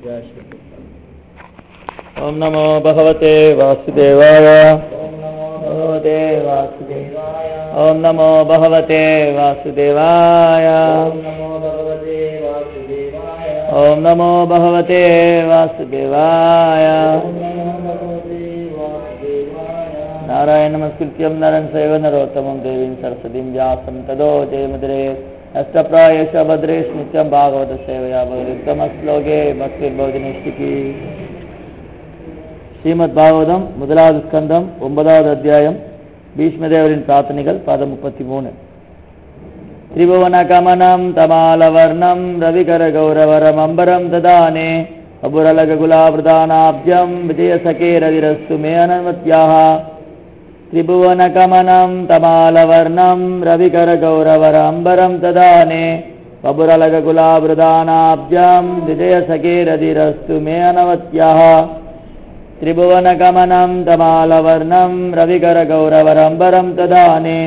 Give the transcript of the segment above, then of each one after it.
जय श्री ॐ नमो भगवते वासुदेवाय भगवते वासुदेवाय ॐ नमो भगवते वासुदेवाय ॐ नमो भगवते वासुदेवाय नारायणमस्कृत्यं नरं सैव नरोत्तमं देवीं सरस्वतीं व्यासं तदो जयमुद्रे अष्टप्रायश भद्रेश नित्यं भागवत सेवया भगवत्तमश्लोके भक्तिर्भवதினிஷ்டிக்கு ஸ்ரீமத் பாகவதம் முதலாவது ஸ்கந்தம் ஒன்பதாவது அத்தியாயம் பீஷ்மதேவரின் பிரார்த்தனைகள் பாதம் முப்பத்தி மூணு திரிபுவனகமனம் தமாலவர்ணம் ரவிகரகௌரவரம் அம்பரம் ததானே அபுரலகுலாபிரதானாப்ஜம் விஜயசகேரதிரஸ்து மே அனமத்யாः त्रिभुवनकमनं तमालवर्णं रविकरगौरवरम्बरं तदाने बबुरलगकुलावृदानाब्जं विजयसखेरधिरस्तु मे अनवत्याः त्रिभुवनगमनं तमालवर्णं रविकरगौरवरम्बरं तदाने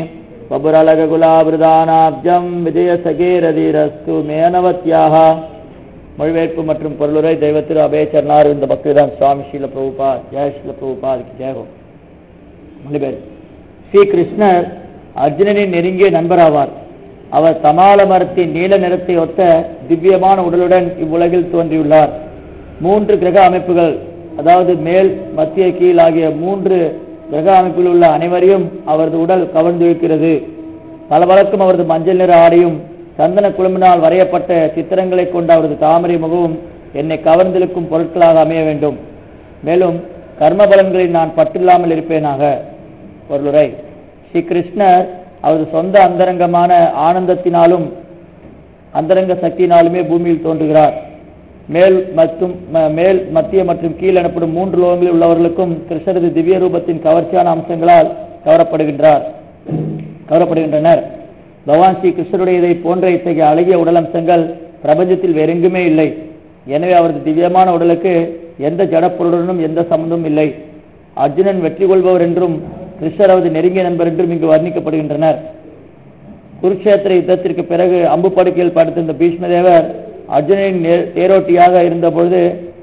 बबुरलगकुलावृदानाब्जं विजयसखेरधिरस्तु मे अनवत्याः மொழிபெயர்ப்பு மற்றும் பொருளுரை தெய்வத்திரு அபேச்சர்னார் இந்த பக்திதான் சுவாமி ஸ்ரீல பிரபுபா ஜெய ஸ்ரீல பிரபுபா அதுக்கு ஜெயகோ மொழிபெயர் ஸ்ரீ கிருஷ்ணர் அர்ஜுனனின் நெருங்கிய நண்பராவார் அவர் தமால மரத்தின் நீல நிறத்தை ஒத்த திவ்யமான உடலுடன் இவ்வுலகில் தோன்றியுள்ளார் மூன்று கிரக அமைப்புகள் அதாவது மேல் மத்திய கீழ் ஆகிய மூன்று கிரக அமைப்பில் உள்ள அனைவரையும் அவரது உடல் கவர்ந்திருக்கிறது பளபளக்கும் அவரது மஞ்சள் நிற ஆடையும் சந்தன குழுமினால் வரையப்பட்ட சித்திரங்களை கொண்ட அவரது தாமரை முகமும் என்னை கவர்ந்திருக்கும் பொருட்களாக அமைய வேண்டும் மேலும் கர்ம பலன்களில் நான் பற்றில்லாமல் இருப்பேனாக பொருளுரை ஸ்ரீ கிருஷ்ணர் அவரது சொந்த அந்தரங்கமான ஆனந்தத்தினாலும் அந்தரங்க சக்தியினாலுமே பூமியில் தோன்றுகிறார் மேல் மற்றும் மேல் மத்திய மற்றும் கீழ் எனப்படும் மூன்று லோகங்களில் உள்ளவர்களுக்கும் கிருஷ்ணரது திவ்ய ரூபத்தின் கவர்ச்சியான அம்சங்களால் கவரப்படுகின்றார் கவரப்படுகின்றனர் பகவான் ஸ்ரீ கிருஷ்ணருடைய இதை போன்ற இத்தகைய அழகிய உடல் அம்சங்கள் பிரபஞ்சத்தில் வேறெங்குமே இல்லை எனவே அவரது திவ்யமான உடலுக்கு எந்த ஜடப்பொருளுடனும் எந்த சம்பந்தமும் இல்லை அர்ஜுனன் வெற்றி கொள்பவர் என்றும் கிருஷ்ணர் அவரது நெருங்கிய நண்பர் என்றும் இங்கு வர்ணிக்கப்படுகின்றனர் குருக்ஷேத்திர யுத்தத்திற்கு பிறகு அம்பு படுக்கையில் படுத்திருந்த பீஷ்மதேவர் அர்ஜுனனின் தேரோட்டியாக இருந்தபொழுது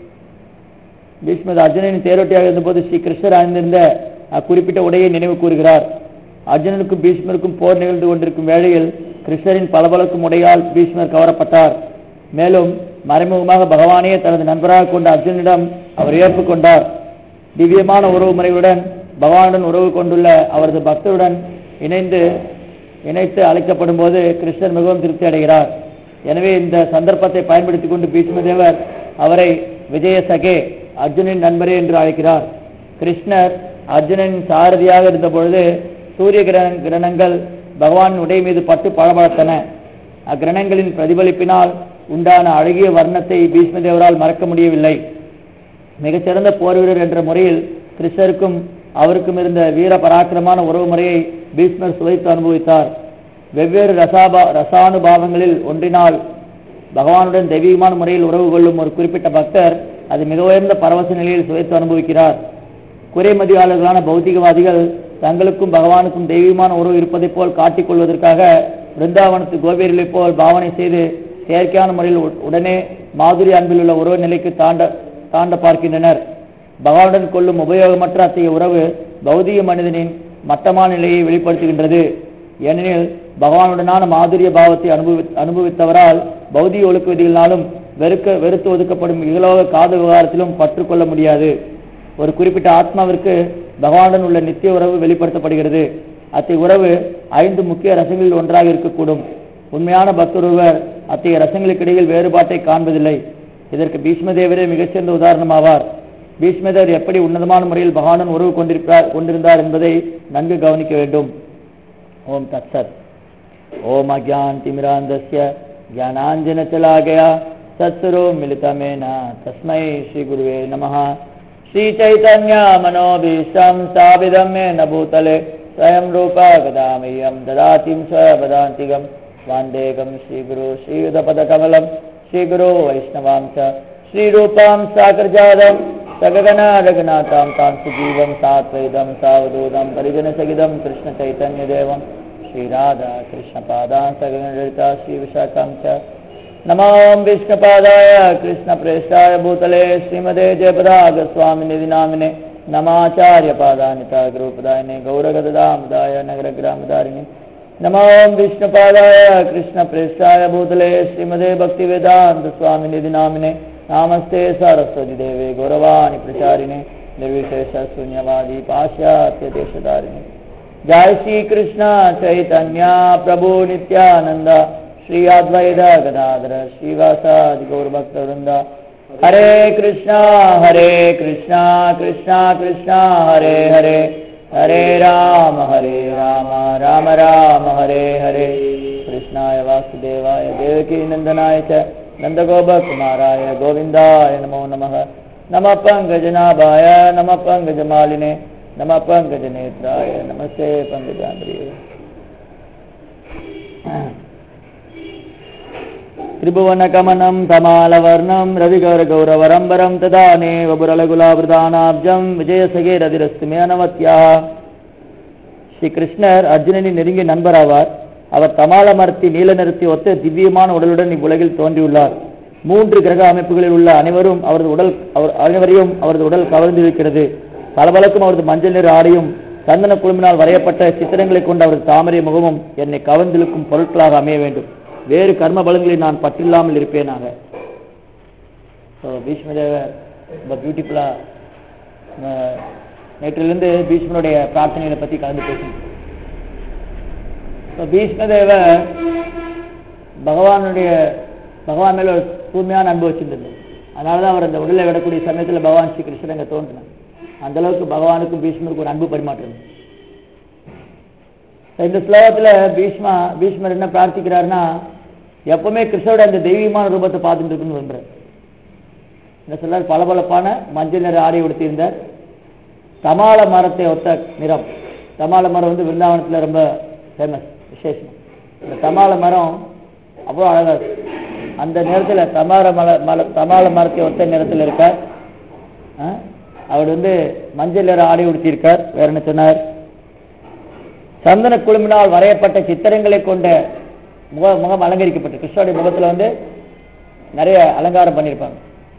பீஷ்ம அர்ஜுனனின் தேரோட்டியாக இருந்தபோது ஸ்ரீ கிருஷ்ணர் அணிந்திருந்த குறிப்பிட்ட உடையை நினைவு கூறுகிறார் அர்ஜுனனுக்கும் பீஷ்மருக்கும் போர் நிகழ்ந்து கொண்டிருக்கும் வேளையில் கிருஷ்ணரின் பளபளக்கும் உடையால் பீஷ்மர் கவரப்பட்டார் மேலும் மறைமுகமாக பகவானே தனது நண்பராக கொண்ட அர்ஜுனிடம் அவர் ஏற்றுக்கொண்டார் திவ்யமான உறவு முறைகளுடன் பகவானுடன் உறவு கொண்டுள்ள அவரது பக்தருடன் இணைந்து இணைத்து அழைக்கப்படும் போது கிருஷ்ணர் மிகவும் திருப்தி அடைகிறார் எனவே இந்த சந்தர்ப்பத்தை பயன்படுத்திக் கொண்டு பீஷ்மதேவர் அவரை விஜய சகே அர்ஜுனின் நண்பரே என்று அழைக்கிறார் கிருஷ்ணர் அர்ஜுனனின் சாரதியாக இருந்த பொழுது சூரிய கிரண கிரணங்கள் பகவான் உடை மீது பட்டு பளபளத்தன அக்கிரணங்களின் பிரதிபலிப்பினால் உண்டான அழகிய வர்ணத்தை பீஷ்மதேவரால் மறக்க முடியவில்லை மிகச்சிறந்த போர் வீரர் என்ற முறையில் கிருஷ்ணருக்கும் அவருக்கும் இருந்த வீர பராக்கிரமான உறவு முறையை பீஷ்மர் சுவைத்து அனுபவித்தார் வெவ்வேறு ரசாபா ரசானுபாவங்களில் ஒன்றினால் பகவானுடன் தெய்வீகமான முறையில் உறவு கொள்ளும் ஒரு குறிப்பிட்ட பக்தர் அது மிக உயர்ந்த பரவச நிலையில் சுவைத்து அனுபவிக்கிறார் குறைமதியாளர்களான பௌத்திகவாதிகள் தங்களுக்கும் பகவானுக்கும் தெய்வீகமான உறவு இருப்பதைப் போல் காட்டிக் கொள்வதற்காக பிருந்தாவனத்து கோபியர்களைப் போல் பாவனை செய்து செயற்கையான முறையில் உடனே மாதுரி அன்பில் உள்ள உறவு நிலைக்கு தாண்ட தாண்ட பார்க்கின்றனர் பகவானுடன் கொள்ளும் உபயோகமற்ற அத்தகைய உறவு பௌதிக மனிதனின் மட்டமான நிலையை வெளிப்படுத்துகின்றது ஏனெனில் பகவானுடனான மாதுரிய பாவத்தை அனுபவி அனுபவித்தவரால் பௌதிக ஒழுக்க விதிகளினாலும் வெறுக்க வெறுத்து ஒதுக்கப்படும் இகலோக காது விவகாரத்திலும் பற்றுக்கொள்ள முடியாது ஒரு குறிப்பிட்ட ஆத்மாவிற்கு பகவானுடன் உள்ள நித்திய உறவு வெளிப்படுத்தப்படுகிறது அத்தகைய உறவு ஐந்து முக்கிய ரசங்களில் ஒன்றாக இருக்கக்கூடும் உண்மையான பக்தர் ஒருவர் அத்தகைய ரசங்களுக்கு இடையில் வேறுபாட்டை காண்பதில்லை இதற்கு பீஷ்மதேவரே மிகச்சிறந்த உதாரணமாவார் பீஷ்மதேவர் எப்படி உன்னதமான முறையில் பகவானுடன் உறவு கொண்டிருப்பார் கொண்டிருந்தார் என்பதை நன்கு கவனிக்க வேண்டும் ஓம் தத்சத் ஓம் அஜான் திமிராந்தஸ்ய ज्ञानांजन चला गया सत्सरो मिलिता मेना तस्मै श्री गुरुवे नमः श्री चैतन्य मनोभीष्टं स्थापितं मेन भूतले स्वयं रूपा गदामह्यं ददातिं स्वपदान्तिकं वान्देकं श्रीगुरु श्रीयुधपदकमलं श्रीगुरो वैष्णवां च श्रीरूपां साकर्जातं सगगन रघुनाथां तां सुजीवं सात्वैदं सावधूतं परिजनसहितं कृष्णचैतन्यदेवं श्रीराधा कृष्णपादां सगनललिता श्रीविशाखां च नमो विष्णुपादाय कृष्णप्रेष्ठाय भूतले श्रीमदे जयपदागस्वामिनिधि नामिने नमाचार्यपादानिता गुरुपदायिने गौरगदामदाय नगरग्रामदारिणे नमो विष्णुपादाय कृष्णप्रेष्ठाय भूतले श्रीमदे भक्तिवेदान्तस्वामिनिधि नामिने नामस्ते सरस्वती देवे गौरवाणि प्रचारिणे निर्विशेषशून्यवादी पाश्चात्यदेशधारिणे जय श्री कृष्ण चैतन्य प्रभु नित्यानंद श्री अद्वैत गदाधर श्रीवासादि गौरभक्तवृंद हरे कृष्णा हरे कृष्णा कृष्णा कृष्णा हरे हरे हरे राम हरे राम राम राम हरे हरे कृष्णाय वासुदेवाय देवकी नंदनाय च नन्दगोपकुमाराय गोविन्दाय नमो नमः नमः पङ्कजनाभाय नमः पङ्कजमालिने नमः पङ्कजनेत्राय नमस्ते पङ्कजान्द्रिये त्रिभुवनकमनं तमालवर्णं रविगौरगौरवरम्बरं तदानेव புரலகுலாபிரதானாப்ஜம் விஜயசகேரதிரஸ்து மே அனவத்யா ஸ்ரீ கிருஷ்ணர் அர்ஜுனனின் நெருங்கிய நண்பராவார் அவர் தமால மரத்தி நீல நிறத்தை ஒத்த திவ்யமான உடலுடன் இவ்வுலகில் தோன்றியுள்ளார் மூன்று கிரக அமைப்புகளில் உள்ள அனைவரும் அவரது உடல் அவர் அனைவரையும் அவரது உடல் கவர்ந்திருக்கிறது பளபளக்கும் அவரது மஞ்சள் நிற ஆடையும் சந்தன குழுமினால் வரையப்பட்ட சித்திரங்களை கொண்ட அவரது தாமரை முகமும் என்னை கவர்ந்திழுக்கும் பொருட்களாக அமைய வேண்டும் வேறு கர்ம பலங்களில் நான் பற்றில்லாமல் இருப்பேனாக ஸோ பீஷ்மதேவர் ரொம்ப பியூட்டிஃபுல்லாக நேற்றிலிருந்து பீஷ்மனுடைய பிரார்த்தனைகளை பற்றி கலந்து பேசணும் ஸோ பீஷ்மதேவர் பகவானுடைய பகவான் மேல ஒரு தூய்மையான அன்பு வச்சிருந்தது அதனால தான் அவர் அந்த உடலை விடக்கூடிய சமயத்தில் பகவான் ஸ்ரீ கிருஷ்ணன் அங்கே தோன்றினார் அந்த அளவுக்கு பகவானுக்கும் பீஷ்மருக்கும் ஒரு அன்பு பரிமாற்றம் இந்த ஸ்லோகத்தில் பீஷ்மா பீஷ்மர் என்ன பிரார்த்திக்கிறாருன்னா எப்பவுமே கிருஷ்ணரோட அந்த தெய்வீகமான ரூபத்தை பார்த்துட்டு இருக்குன்னு விரும்புறார் என்ன சொல்றார் பளபளப்பான மஞ்சள் நிற ஆடை உடுத்தியிருந்தார் தமால மரத்தை ஒத்த நிறம் தமால மரம் வந்து விருந்தாவனத்தில் ரொம்ப ஃபேமஸ் விசேஷம் இந்த தமால மரம் அவ்வளோ அழகா இருக்கு அந்த நேரத்தில் தமால மல மல தமால மரத்தை ஒத்த நிறத்தில் இருக்கார் ஆ? அவர் வந்து மஞ்சள் நிற ஆடை உடுத்தியிருக்கார் வேற என்ன சொன்னார் சந்தன குழுமினால் வரையப்பட்ட சித்திரங்களை கொண்ட முக முகம் அலங்கரிக்கப்பட்டு கிருஷ்ணனுடைய முகத்துல வந்து நிறைய அலங்காரம் பண்ணியிருப்பாங்க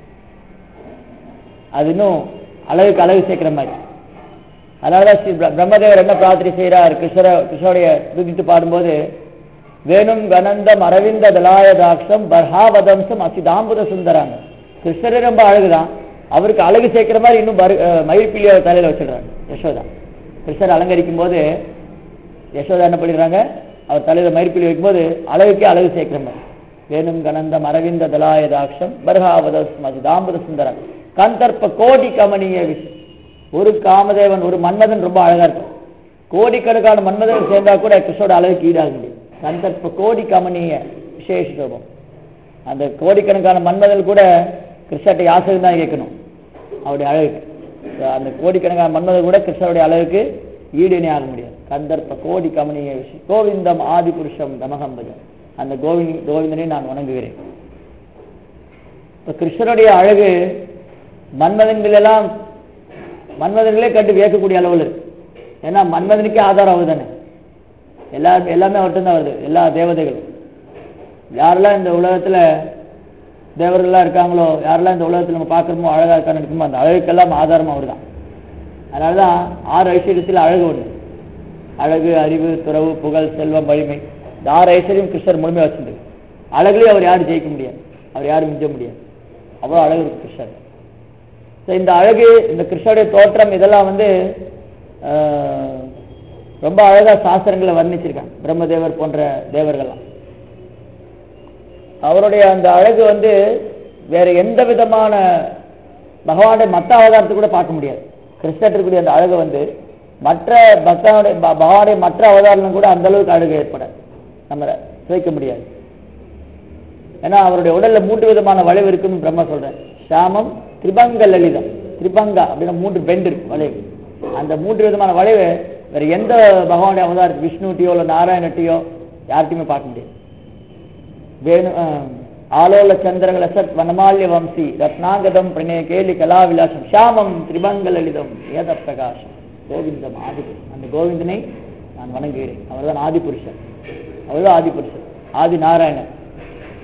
அது இன்னும் அழகுக்கு அழகு சேர்க்கிற மாதிரி அதனாலதான் ஸ்ரீ பிர- பிரம்மதேவர் என்ன பிரார்த்தனை செய்கிறார் கிருஷ்ணர கிருஷ்ணனுடைய துதித்து பாடும்போது வேணும் கனந்தம் அரவிந்த தலாயதாட்சம் பர்ஹாவதம்சம் அசிதாம்புத சுந்தராங்க கிருஷ்ணரே ரொம்ப அழகுதான் அவருக்கு அழகு சேர்க்கிற மாதிரி இன்னும் பரு- அஹ் மயில்பிள்ளைய தலையில வச்சிடுறாங்க யசோதா கிருஷ்ணர் அலங்கரிக்கும் போது யசோதா என்ன பண்ணிடுறாங்க அவர் தலையில மயிர்பிள்ளி வைக்கும்போது அழகுக்கே அழகு சேர்க்கிற மாதிரி வேணும் கனந்தம் அரவிந்த தலாயதாட்சம் பர்ஹாவதம் அசிதாம்புத சுந்தரம் கந்தர்ப்ப கோடி கமனிய விஷயம் ஒரு காமதேவன் ஒரு மன்மதன் ரொம்ப அழகா இருக்கும் கோடிக்கணக்கான மன்மதன் சேர்ந்தா கூட கிருஷ்ணோட அழகுக்கு ஈடாக முடியும் சந்தர்ப்ப கோடி கமனிய விசேஷ ரூபம் அந்த கோடிக்கணக்கான மன்மதன் கூட கிருஷ்ணர்ட்ட யாசகம் தான் கேட்கணும் அவருடைய அழகுக்கு அந்த கோடிக்கணக்கான மன்மதன் கூட கிருஷ்ணருடைய அழகுக்கு ஈடுனே ஆக முடியாது கந்தர்ப்ப கோடி கமனிய விஷயம் கோவிந்தம் ஆதி புருஷம் தமகம்பஜம் அந்த கோவிந்த் கோவிந்தனை நான் வணங்குகிறேன் இப்ப கிருஷ்ணருடைய அழகு மன்மதன்கள் எல்லாம் மன்மதன்களே கண்டு வியக்கக்கூடிய அளவில் இருக்கு ஏன்னா மன்மதனுக்கே ஆதாரம் அவர் தானே எல்லாருமே எல்லாமே அவர்கிட்ட தான் வருது எல்லா தேவதைகளும் யாரெல்லாம் இந்த உலகத்துல தேவர்கள்லாம் இருக்காங்களோ யாரெல்லாம் இந்த உலகத்துல நம்ம பார்க்குறோமோ அழகா இருக்கான்னு இருக்குமோ அந்த அழகுக்கெல்லாம் ஆதாரம் அவர் தான் அதனால தான் ஆறு ஐஸ்வர்யத்தில் அழகு ஒன்று அழகு அறிவு துறவு புகழ் செல்வம் வலிமை இந்த ஆறு ஐஸ்வர்யம் கிருஷ்ணர் முழுமையாக வச்சிருக்கு அழகுலேயே அவர் யாரும் ஜெயிக்க முடியாது அவர் யாரும் மிஞ்ச முடியாது அவ்வளோ அழகு இருக்கு கிருஷ்ணர் ஸோ இந்த அழகு இந்த கிருஷ்ணருடைய தோற்றம் இதெல்லாம் வந்து ஆஹ், ரொம்ப அழகா சாஸ்திரங்களை வர்ணிச்சிருக்காங்க பிரம்மதேவர் போன்ற தேவர்கள்லாம் அவருடைய அந்த அழகு வந்து வேற எந்த விதமான பகவானுடைய மற்ற அவதாரத்தை கூட பார்க்க முடியாது கிருஷ்ணர் இருக்கக்கூடிய அந்த அழகு வந்து மற்ற பக்தனுடைய ப- பகவானுடைய மற்ற அவதாரம் கூட அந்த அளவுக்கு அழகு ஏற்படாது நம்ம சுவைக்க முடியாது ஏன்னா அவருடைய உடல்ல மூன்று விதமான வளைவு இருக்குன்னு பிரம்மா சொல்றேன் ஷாமம் திரிபங்க லலிதம் திரிபங்கா அப்படின்னா மூன்று பெண்ட் இருக்கு வளைவு அந்த மூன்று விதமான வளைவு வேற எந்த பகவானுடைய அவதாரம் விஷ்ணுட்டியோ இல்லை நாராயணட்டியோ யார்கிட்டயுமே பார்க்க முடியாது வேணு அஹ், ஆலோல சந்திரகல சத் வனமால்ய வம்சி ரத்னாங்கதம் பிரணய கேலி கலாவிலாசம் ஷாமம் திரிபங்க லலிதம் வேத பிரகாசம் கோவிந்தம் ஆதி அந்த கோவிந்தனை நான் வணங்குகிறேன் அவர்தான் ஆதி புருஷன் அவர்தான் ஆதி புருஷன் ஆதி நாராயணன்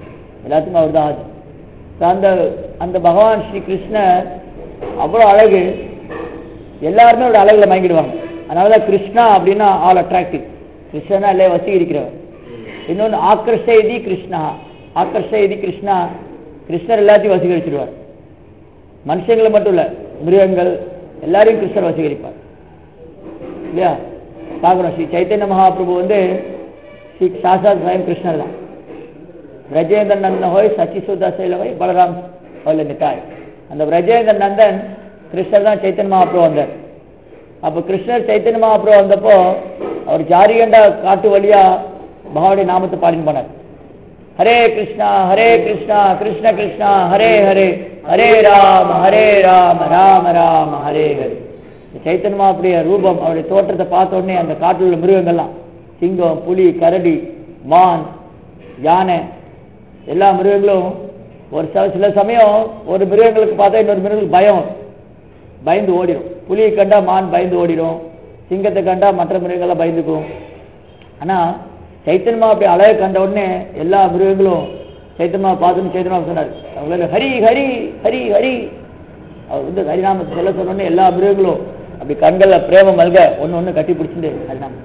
எல்லாத்துக்கும் அவர் தான் ஆதி So, அந்த அந்த பகவான் ஸ்ரீ கிருஷ்ணர் அவ்வளோ அழகு எல்லாருமே ஒரு அழகுல மயங்கிடுவாங்க அதனாலதான் கிருஷ்ணா அப்படின்னா ஆல் அட்ராக்டிவ் கிருஷ்ணனா இல்லையே வசீகரிக்கிறவர் இன்னொன்று ஆக்கர்ஷயதி கிருஷ்ணா ஆக்கர்ஷயதி கிருஷ்ணா கிருஷ்ணர் எல்லாத்தையும் வசீகரிச்சிடுவார் மனுஷங்களை மட்டும் இல்ல மிருகங்கள் எல்லாரையும் கிருஷ்ணர் வசீகரிப்பார் இல்லையா பார்க்குறோம் ஸ்ரீ சைத்தன்ய மகாபிரபு வந்து ஸ்ரீ சாசாத் ஸ்வயம் கிருஷ்ணர் தான் பிரஜேந்திர நந்தன் ஹோய் சச்சிசுதா சைல ஹோய் பலராம் ஹோயில் நிட்டாய் அந்த பிரஜேந்திர நந்தன் கிருஷ்ணர் தான் சைத்தன்ய மகாபிரபு வந்தார் அப்போ கிருஷ்ணர் சைத்தன்ய மகாபிரபு வந்தப்போ அவர் ஜாரிகண்டா காட்டு வழியா பகவானுடைய நாமத்தை பாடின்னு போனார் ஹரே கிருஷ்ணா ஹரே கிருஷ்ணா கிருஷ்ண கிருஷ்ணா ஹரே ஹரே ஹரே ராம ஹரே ராம ராம ராம ஹரே ஹரே இந்த சைத்தன்ய மகாபிரிய ரூபம் அவருடைய தோற்றத்தை பார்த்த உடனே அந்த காட்டில் உள்ள மிருகங்கள்லாம் சிங்கம் புலி கரடி மான் யானை எல்லா மிருகங்களும் ஒரு சில சில சமயம் ஒரு மிருகங்களுக்கு பார்த்தா இன்னொரு மிருகங்களுக்கு பயம் வரும். பயந்து ஓடிடும் புலியை கண்டா மான் பயந்து ஓடிடும் சிங்கத்தை கண்டா மற்ற மிருகங்கள்லாம் பயந்துக்கும் ஆனா சைத்தன்மா அப்படி அழகை கண்ட உடனே எல்லா மிருகங்களும் சைத்தன்மா பார்த்துன்னு சைத்தன்மா சொன்னார் அவங்கள ஹரி ஹரி ஹரி ஹரி அவர் வந்து ஹரிநாமத்தை சொல்ல சொன்ன உடனே எல்லா மிருகங்களும் அப்படி கண்கள்ல பிரேம மல்க ஒண்ணு ஒண்ணு கட்டி பிடிச்சிட்டு ஹரிநாமம்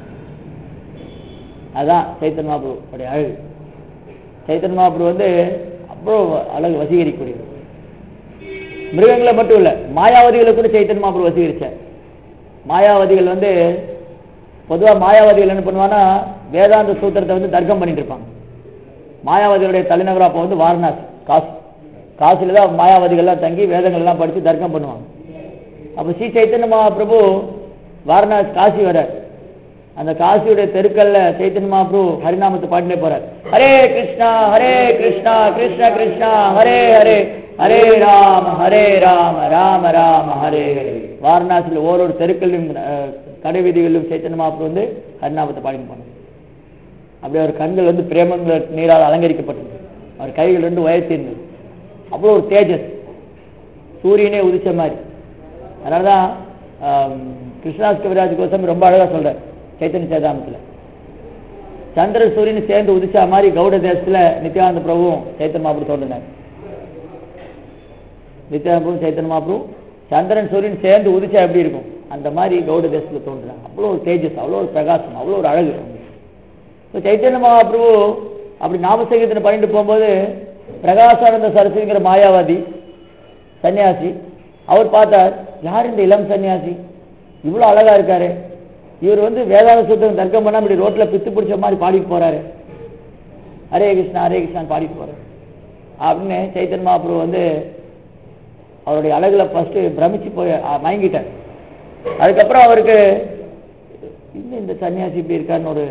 அதான் சைத்தன்ய மகாபுரு உடைய அழகு சைத்தன்ய மகாபுரு வந்து அவ்வளோ அழகு வசீகரிக்கக்கூடியது மிருகங்களை மட்டும் இல்ல மாயாவதிகளை கூட சைத்தன்ய மகாபுரு வசீகரிச்சார் மாயாவதிகள் வந்து பொதுவா மாயாவதிகள் என்ன பண்ணுவாங்கன்னா வேதாந்த சூத்திரத்தை வந்து தர்க்கம் பண்ணிட்டு இருப்பாங்க மாயாவதிகளுடைய தலைநகரம் அப்போ வந்து வாரணாசி காசி காசில தான் மாயாவதிகள்லாம் தங்கி வேதங்கள் எல்லாம் படிச்சு தர்க்கம் பண்ணுவாங்க அப்போ ஸ்ரீ சைத்தன்ய மகாபிரபு வாரணாசி காசி வரார் அந்த காசியுடைய தெருக்கல்ல சைத்தன்ய மகாபிரபு ஹரிநாமத்தை பாடினே போறார் ஹரே கிருஷ்ணா ஹரே கிருஷ்ணா கிருஷ்ண கிருஷ்ணா ஹரே ஹரே ஹரே ராம ஹரே ராம ராம ராம ஹரே ஹரே வாரணாசியில் ஓரொரு தெருக்களிலும் அஹ், கடை வீதிகளிலும் சைத்தன்ய மகாபிரபு வந்து ஹரிநாமத்தை பாடின்னு போனார் அப்படியே அவர் கண்கள் வந்து பிரேமங்கள நீரால் அலங்கரிக்கப்பட்டது அவர் கைகள் ரெண்டு உயர்த்தியிருந்தது அவ்வளோ ஒரு தேஜஸ் சூரியனே உதிச்ச மாதிரி அதனாலதான் ஆம், கிருஷ்ணாஸ் கவிராஜ் கோசம் ரொம்ப அழகா சொல்றார் சைத்தன்ய சேதாமத்துல சந்திர சூரியன் சேர்ந்து உதிச்சா மாதிரி கௌட தேசத்துல நித்யானந்த பிரபுவும் சைத்தன்ய மாபுரு தோன்றினார் நித்யானந்த பிரபு சைத்தன்ய மாபுரு சந்திரன் சூரியன் சேர்ந்து உதிச்சா எப்படி இருக்கும் அந்த மாதிரி கௌட தேசத்துல தோன்றினார் அவ்வளோ ஒரு தேஜஸ் அவ்வளோ ஒரு பிரகாசம் அவ்வளோ ஒரு அழகு இப்போ சைத்தன்ய மகாபிரபு அப்படி நாமசங்கீதனை பண்ணிட்டு போகும்போது பிரகாசானந்த சரஸ்வதிங்கிற மாயாவாதி சன்னியாசி அவர் பார்த்தார் யார் இந்த இளம் சன்னியாசி இவ்வளோ அழகா இருக்காரு இவர் வந்து வேதாந்த சூத்திரம் தர்க்கம் பண்ணா இப்படி ரோட்ல பித்து பிடிச்ச மாதிரி பாடிட்டு போறாரு ஹரே கிருஷ்ணா ஹரே கிருஷ்ணான்னு பாடிட்டு போறாரு அப்படின்னு சைத்தன்ய மகாபிரபு வந்து அவருடைய அழகுல ஃபர்ஸ்ட் பிரமிச்சு போய் அஹ், மயங்கிட்டார் அதுக்கப்புறம் அவருக்கு இன்னும் இந்த சன்னியாசி இப்படி இருக்காருன்னு ஒரு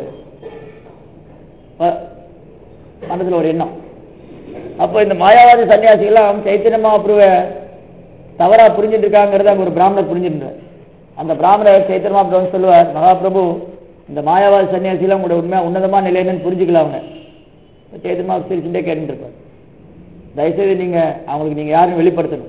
ப- மனதுல ஒரு எண்ணம் அப்போ இந்த மாயாவாதி சன்னியாசிகள்லாம் சைத்தன்ய மகாபிரபுவை தவறா புரிஞ்சுட்டு இருக்காங்கிறத அங்க ஒரு பிராமணர் புரிஞ்சுட்டார் அந்த பிராமணர் சைத்தன்ய மகாபிரபு சொல்லுவார் மகாபிரபு இந்த மாயாவாதி சன்னியாசிலாம் உங்களோட உண்மை உன்னதமான நிலை என்னன்னு புரிஞ்சுக்கல அவங்க சைத்தன்ய மகாபிரபு சிரிச்சுட்டே கேட்டுட்டு இருப்பார் தயவுசெய்து நீங்க அவங்களுக்கு நீங்க யாருன்னு வெளிப்படுத்தணும்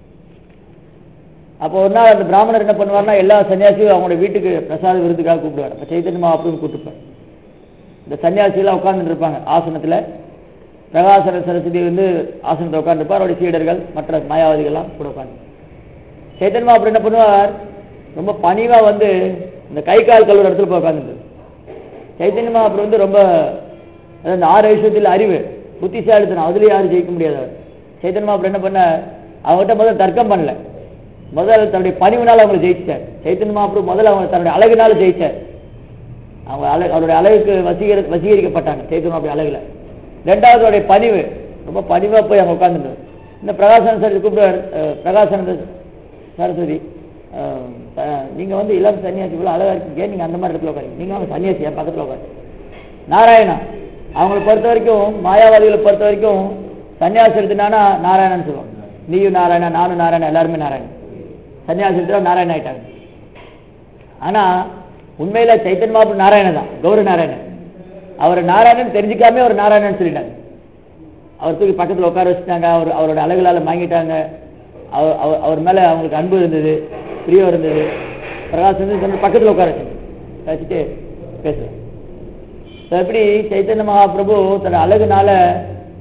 அப்போ ஒரு நாள் அந்த பிராமணர் என்ன பண்ணுவார்னா எல்லா சன்னியாசியும் அவங்களோட வீட்டுக்கு பிரசாத விருதுக்காக கூப்பிடுவார் அப்போ சைத்தன்ய மகாபிரபு கூப்பிட்டுப்பார் இந்த சன்னியாசிகளாம் உட்கார்ந்துட்டு இருப்பாங்க ஆசனத்துல பிரகாசன சரஸ்வதி வந்து ஆசனத்தில் உட்கார்ந்துருப்பார் அவருடைய சீடர்கள் மற்ற மாயாவதிகள்லாம் கூட உட்காந்து சைத்தன்ய மகாபிரபு என்ன பண்ணுவார் ரொம்ப பணிவா வந்து இந்த கை கால் கழுவுற இடத்துல போய் உட்காந்துட்டு சைத்தன்ய மகாபிரபு வந்து ரொம்ப அதாவது இந்த ஆறு விஷயத்தில் அறிவு புத்திசாலித்தனம் அதுலயும் யாரும் ஜெயிக்க முடியாது அவர் சைத்தன்ய மகாபிரபு என்ன பண்ண அவங்ககிட்ட முதல்ல தர்க்கம் பண்ணல முதல்ல தன்னுடைய பணிவுனால அவங்களை ஜெயிச்சார் சைத்தன்ய மகாபிரபு முதல்ல அவங்க தன்னுடைய அழகுனால ஜெயிச்சார் அவங்க அழகு அவருடைய அழகுக்கு வசீகரி வசீகரிக்கப்பட்டாங்க சைத்தன்ய மகாபிரபு அழகுல ரெண்டாவது அவருடைய பணிவு ரொம்ப பணிவா போய் அவங்க உட்கார்ந்துட்டு இந்த பிரகாசன சரஸ்வதி கூப்பிடுவார் அஹ், பிரகாசானந்த சரஸ்வதி அஹ், அஹ், நீங்க வந்து இளம் சன்னியாசி இவ்வளவு அழகா இருக்கீங்க நீங்க அந்த மாதிரி இடத்துல உட்காருங்க நீங்க அவங்க சன்னியாசி என் பக்கத்துல உட்காரு நாராயணா அவங்களை பொறுத்த வரைக்கும் மாயாவாதிகளை பொறுத்த வரைக்கும் சன்னியாசி எடுத்துனானா நாராயணன் சொல்லுவாங்க நீயும் நாராயணா நானும் நாராயணா எல்லாருமே நாராயணன் சன்னியாசி எடுத்தா நாராயணன் ஆயிட்டாங்க ஆனா உண்மையில சைத்தன்ய மகாபுரு நாராயணன் தான் கௌர நாராயணன் அவர் நாராயணன் தெரிஞ்சுக்காம அவர் நாராயணன் சொல்லிட்டாங்க அவர் தூக்கி பக்கத்துல உட்கார வச்சுட்டாங்க அவர் அவரோட அழகுலால வாங்கிட்டாங்க அவர் அவர் அவர் மேல அவங்களுக்கு அன்பு இருந்தது பிரியம் இருந்தது பிரகாஷ் வந்து தன்னோட பக்கத்துல உட்கார வச்சாங்க வச்சுட்டு பேசுறேன் So, எப்படி சைத்தன்ய மகாபிரபு தன் அழகுனால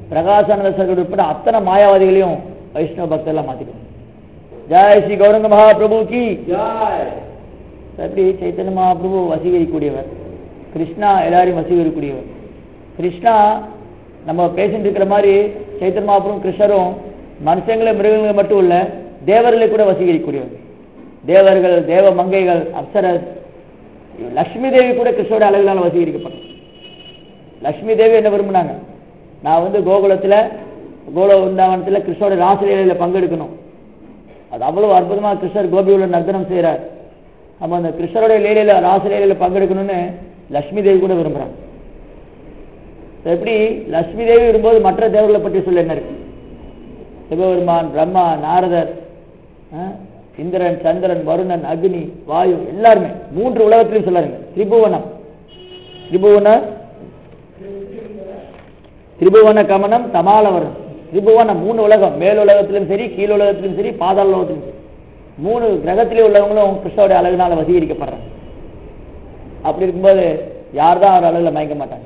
பிரகாசானந்த சர்க்கர் உட்பட அத்தனை மாயாவாதிகளையும் வைஷ்ணவ பக்தர்லாம் மாத்திக்கணும் ஜெய் ஸ்ரீ கௌரங்க மகாபிரபு கி எப்படி சைத்தன்ய மகாபிரபு வசீகரிக்கூடியவர் கிருஷ்ணா எல்லாரையும் வசீகரிக்கூடியவர் கிருஷ்ணா நம்ம பேசிட்டு இருக்கிற மாதிரி சைத்தன்ய மகாபிரபு கிருஷ்ணரும் மனுஷங்களை மிருகங்களை மட்டும் இல்ல தேவர்களை கூட வசீகரிக்கூடியவர் தேவர்கள் தேவ மங்கைகள் அப்சரஸ் லக்ஷ்மி தேவி கூட கிருஷ்ணோட அழகுனால வசீகரிக்கப்பட்டோம் லக்ஷ்மி தேவி என்ன விரும்பினாங்க நான் வந்து கோகுலத்துல கோல உந்தாவனத்துல கிருஷ்ணோட ராசலீலையில பங்கெடுக்கணும் அது அவ்வளவு அற்புதமா கிருஷ்ணர் கோபியுள்ள நர்த்தனம் செய்கிறார் நம்ம அந்த கிருஷ்ணருடைய லீலையில ராசலீலையில பங்கெடுக்கணும்னு லக்ஷ்மி தேவி கூட விரும்புறாங்க எப்படி லக்ஷ்மி தேவி வரும்போது மற்ற தேவர்களை பற்றி சொல்ல என்ன இருக்கு சிவபெருமான் பிரம்மா நாரதர் ஆ, இந்திரன் சந்திரன் வருணன் அக்னி வாயு எல்லாருமே மூன்று உலகத்திலையும் சொல்லாருங்க திரிபுவனம் திரிபுவன திரிபுவன கமனம் தமாலவரம் திரிபுவனம் மூணு உலகம் மேல் உலகத்திலும் சரி கீழ் உலகத்திலும் சரி பாதாள உலகத்திலும் சரி மூணு கிரகத்திலே உள்ளவங்களும் கிருஷ்ணோடைய அழகுனால வசீகரிக்கப்படுறாங்க அப்படி இருக்கும்போது யார் தான் அவர் அழகுல மயங்க மாட்டாங்க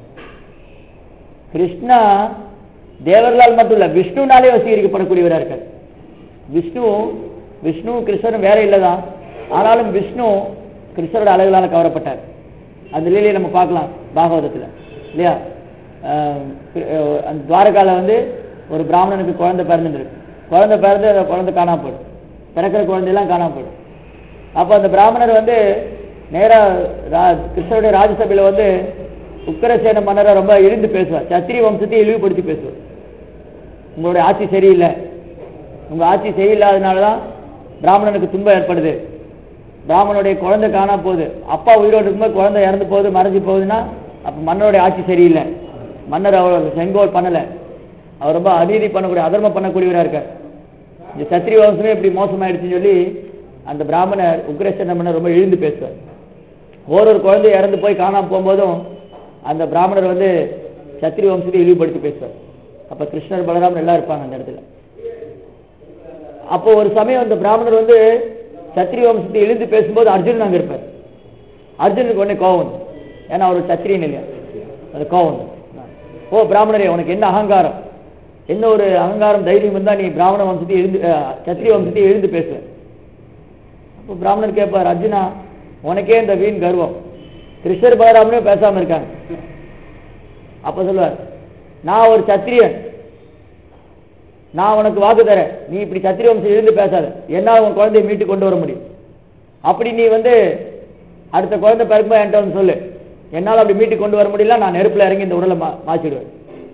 கிருஷ்ணா தேவர்களால் மட்டும் இல்ல விஷ்ணுனாலே வசீகரிக்கப்படக்கூடியவரா இருக்கார் விஷ்ணு விஷ்ணு கிருஷ்ணரும் வேற இல்லதான் ஆனாலும் விஷ்ணு கிருஷ்ணரோட அழகுனால கவரப்பட்டார் அந்த லீலையை நம்ம பார்க்கலாம் பாகவதத்துல இல்லையா ஆஹ் கி- ஆஹ் அந்த துவாரகால வந்து ஒரு பிராமணனுக்கு குழந்தை பிறந்துருக்கு குழந்தை பிறந்து அந்த குழந்தை காணாம போயிடும் பிறக்கிற குழந்தையெல்லாம் காணாம போயிடும் அப்போ அந்த பிராமணர் வந்து நேரா ரா- கிருஷ்ணருடைய ராஜசபையில வந்து உக்கரசேன மன்னரை ரொம்ப இழிந்து பேசுவார் சத்திரிய வம்சத்தை இழிவுபடுத்தி பேசுவார் உங்களுடைய ஆட்சி சரியில்லை உங்க ஆட்சி சரியில்லாதனால தான் பிராமணனுக்கு துன்பம் ஏற்படுது பிராமணனுடைய குழந்தை காணா போகுது அப்பா உயிரோடு இருக்கும்போது குழந்தை இறந்து போகுது மறைஞ்சு போகுதுன்னா அப்ப மன்னருடைய ஆட்சி சரியில்லை மன்னர் அவர் செங்கோல் பண்ணல அவர் ரொம்ப அநீதி பண்ணக்கூடிய அதர்மம் பண்ணக்கூடியவரா இருக்கார் இந்த சத்திரிய வம்சமே இப்படி மோசமாயிடுச்சுன்னு சொல்லி அந்த பிராமணர் உக்ரேசன மன்னர் ரொம்ப இழிந்து பேசுவார் ஒரு ஒரு குழந்தை இறந்து போய் காணாம போகும்போதும் அந்த பிராமணர் வந்து சத்திரிய வம்சத்தை இழிவுபடுத்தி பேசுவார் அப்ப கிருஷ்ணர் பலராமன் எல்லாம் இருப்பாங்க அந்த இடத்துல அப்போ ஒரு சமயம் அந்த பிராமணர் வந்து சத்திரிய வம்சத்தை இழிந்து பேசும்போது அர்ஜுனன் அங்க இருப்பார் அர்ஜுனுக்கு உடனே கோவம் வந்து ஏன்னா அவர் சத்திரியன் இல்லையா அது கோவம் வந்து ஓ பிராமணரே உனக்கு என்ன அகங்காரம் என்ன ஒரு அகங்காரம் தைரியம் இருந்தா நீ பிராமண வம்சத்தை எழுந்து அஹ், சத்திரிய வம்சத்தை எழுந்து பேசுவ அப்போ பிராமணர் கேட்பார் அர்ஜுனா உனக்கே இந்த வீண் கர்வம் கிருஷ்ணர் பலராமனே பேசாம இருக்காங்க அப்ப சொல்லுவார் நான் ஒரு சத்திரியன் நான் உனக்கு வாக்கு தரேன் நீ இப்படி சத்திரிய வம்சம் எழுந்து பேசாத என்னால் உன் குழந்தையை மீட்டு கொண்டு வர முடியும் அப்படி நீ வந்து அடுத்த குழந்தை பிறக்கும்போது என்கிட்ட வந்து சொல்லு என்னால் அப்படி மீட்டு கொண்டு வர முடியல நான் நெருப்புல இறங்கி இந்த உடலை மா மாச்சிடுவேன்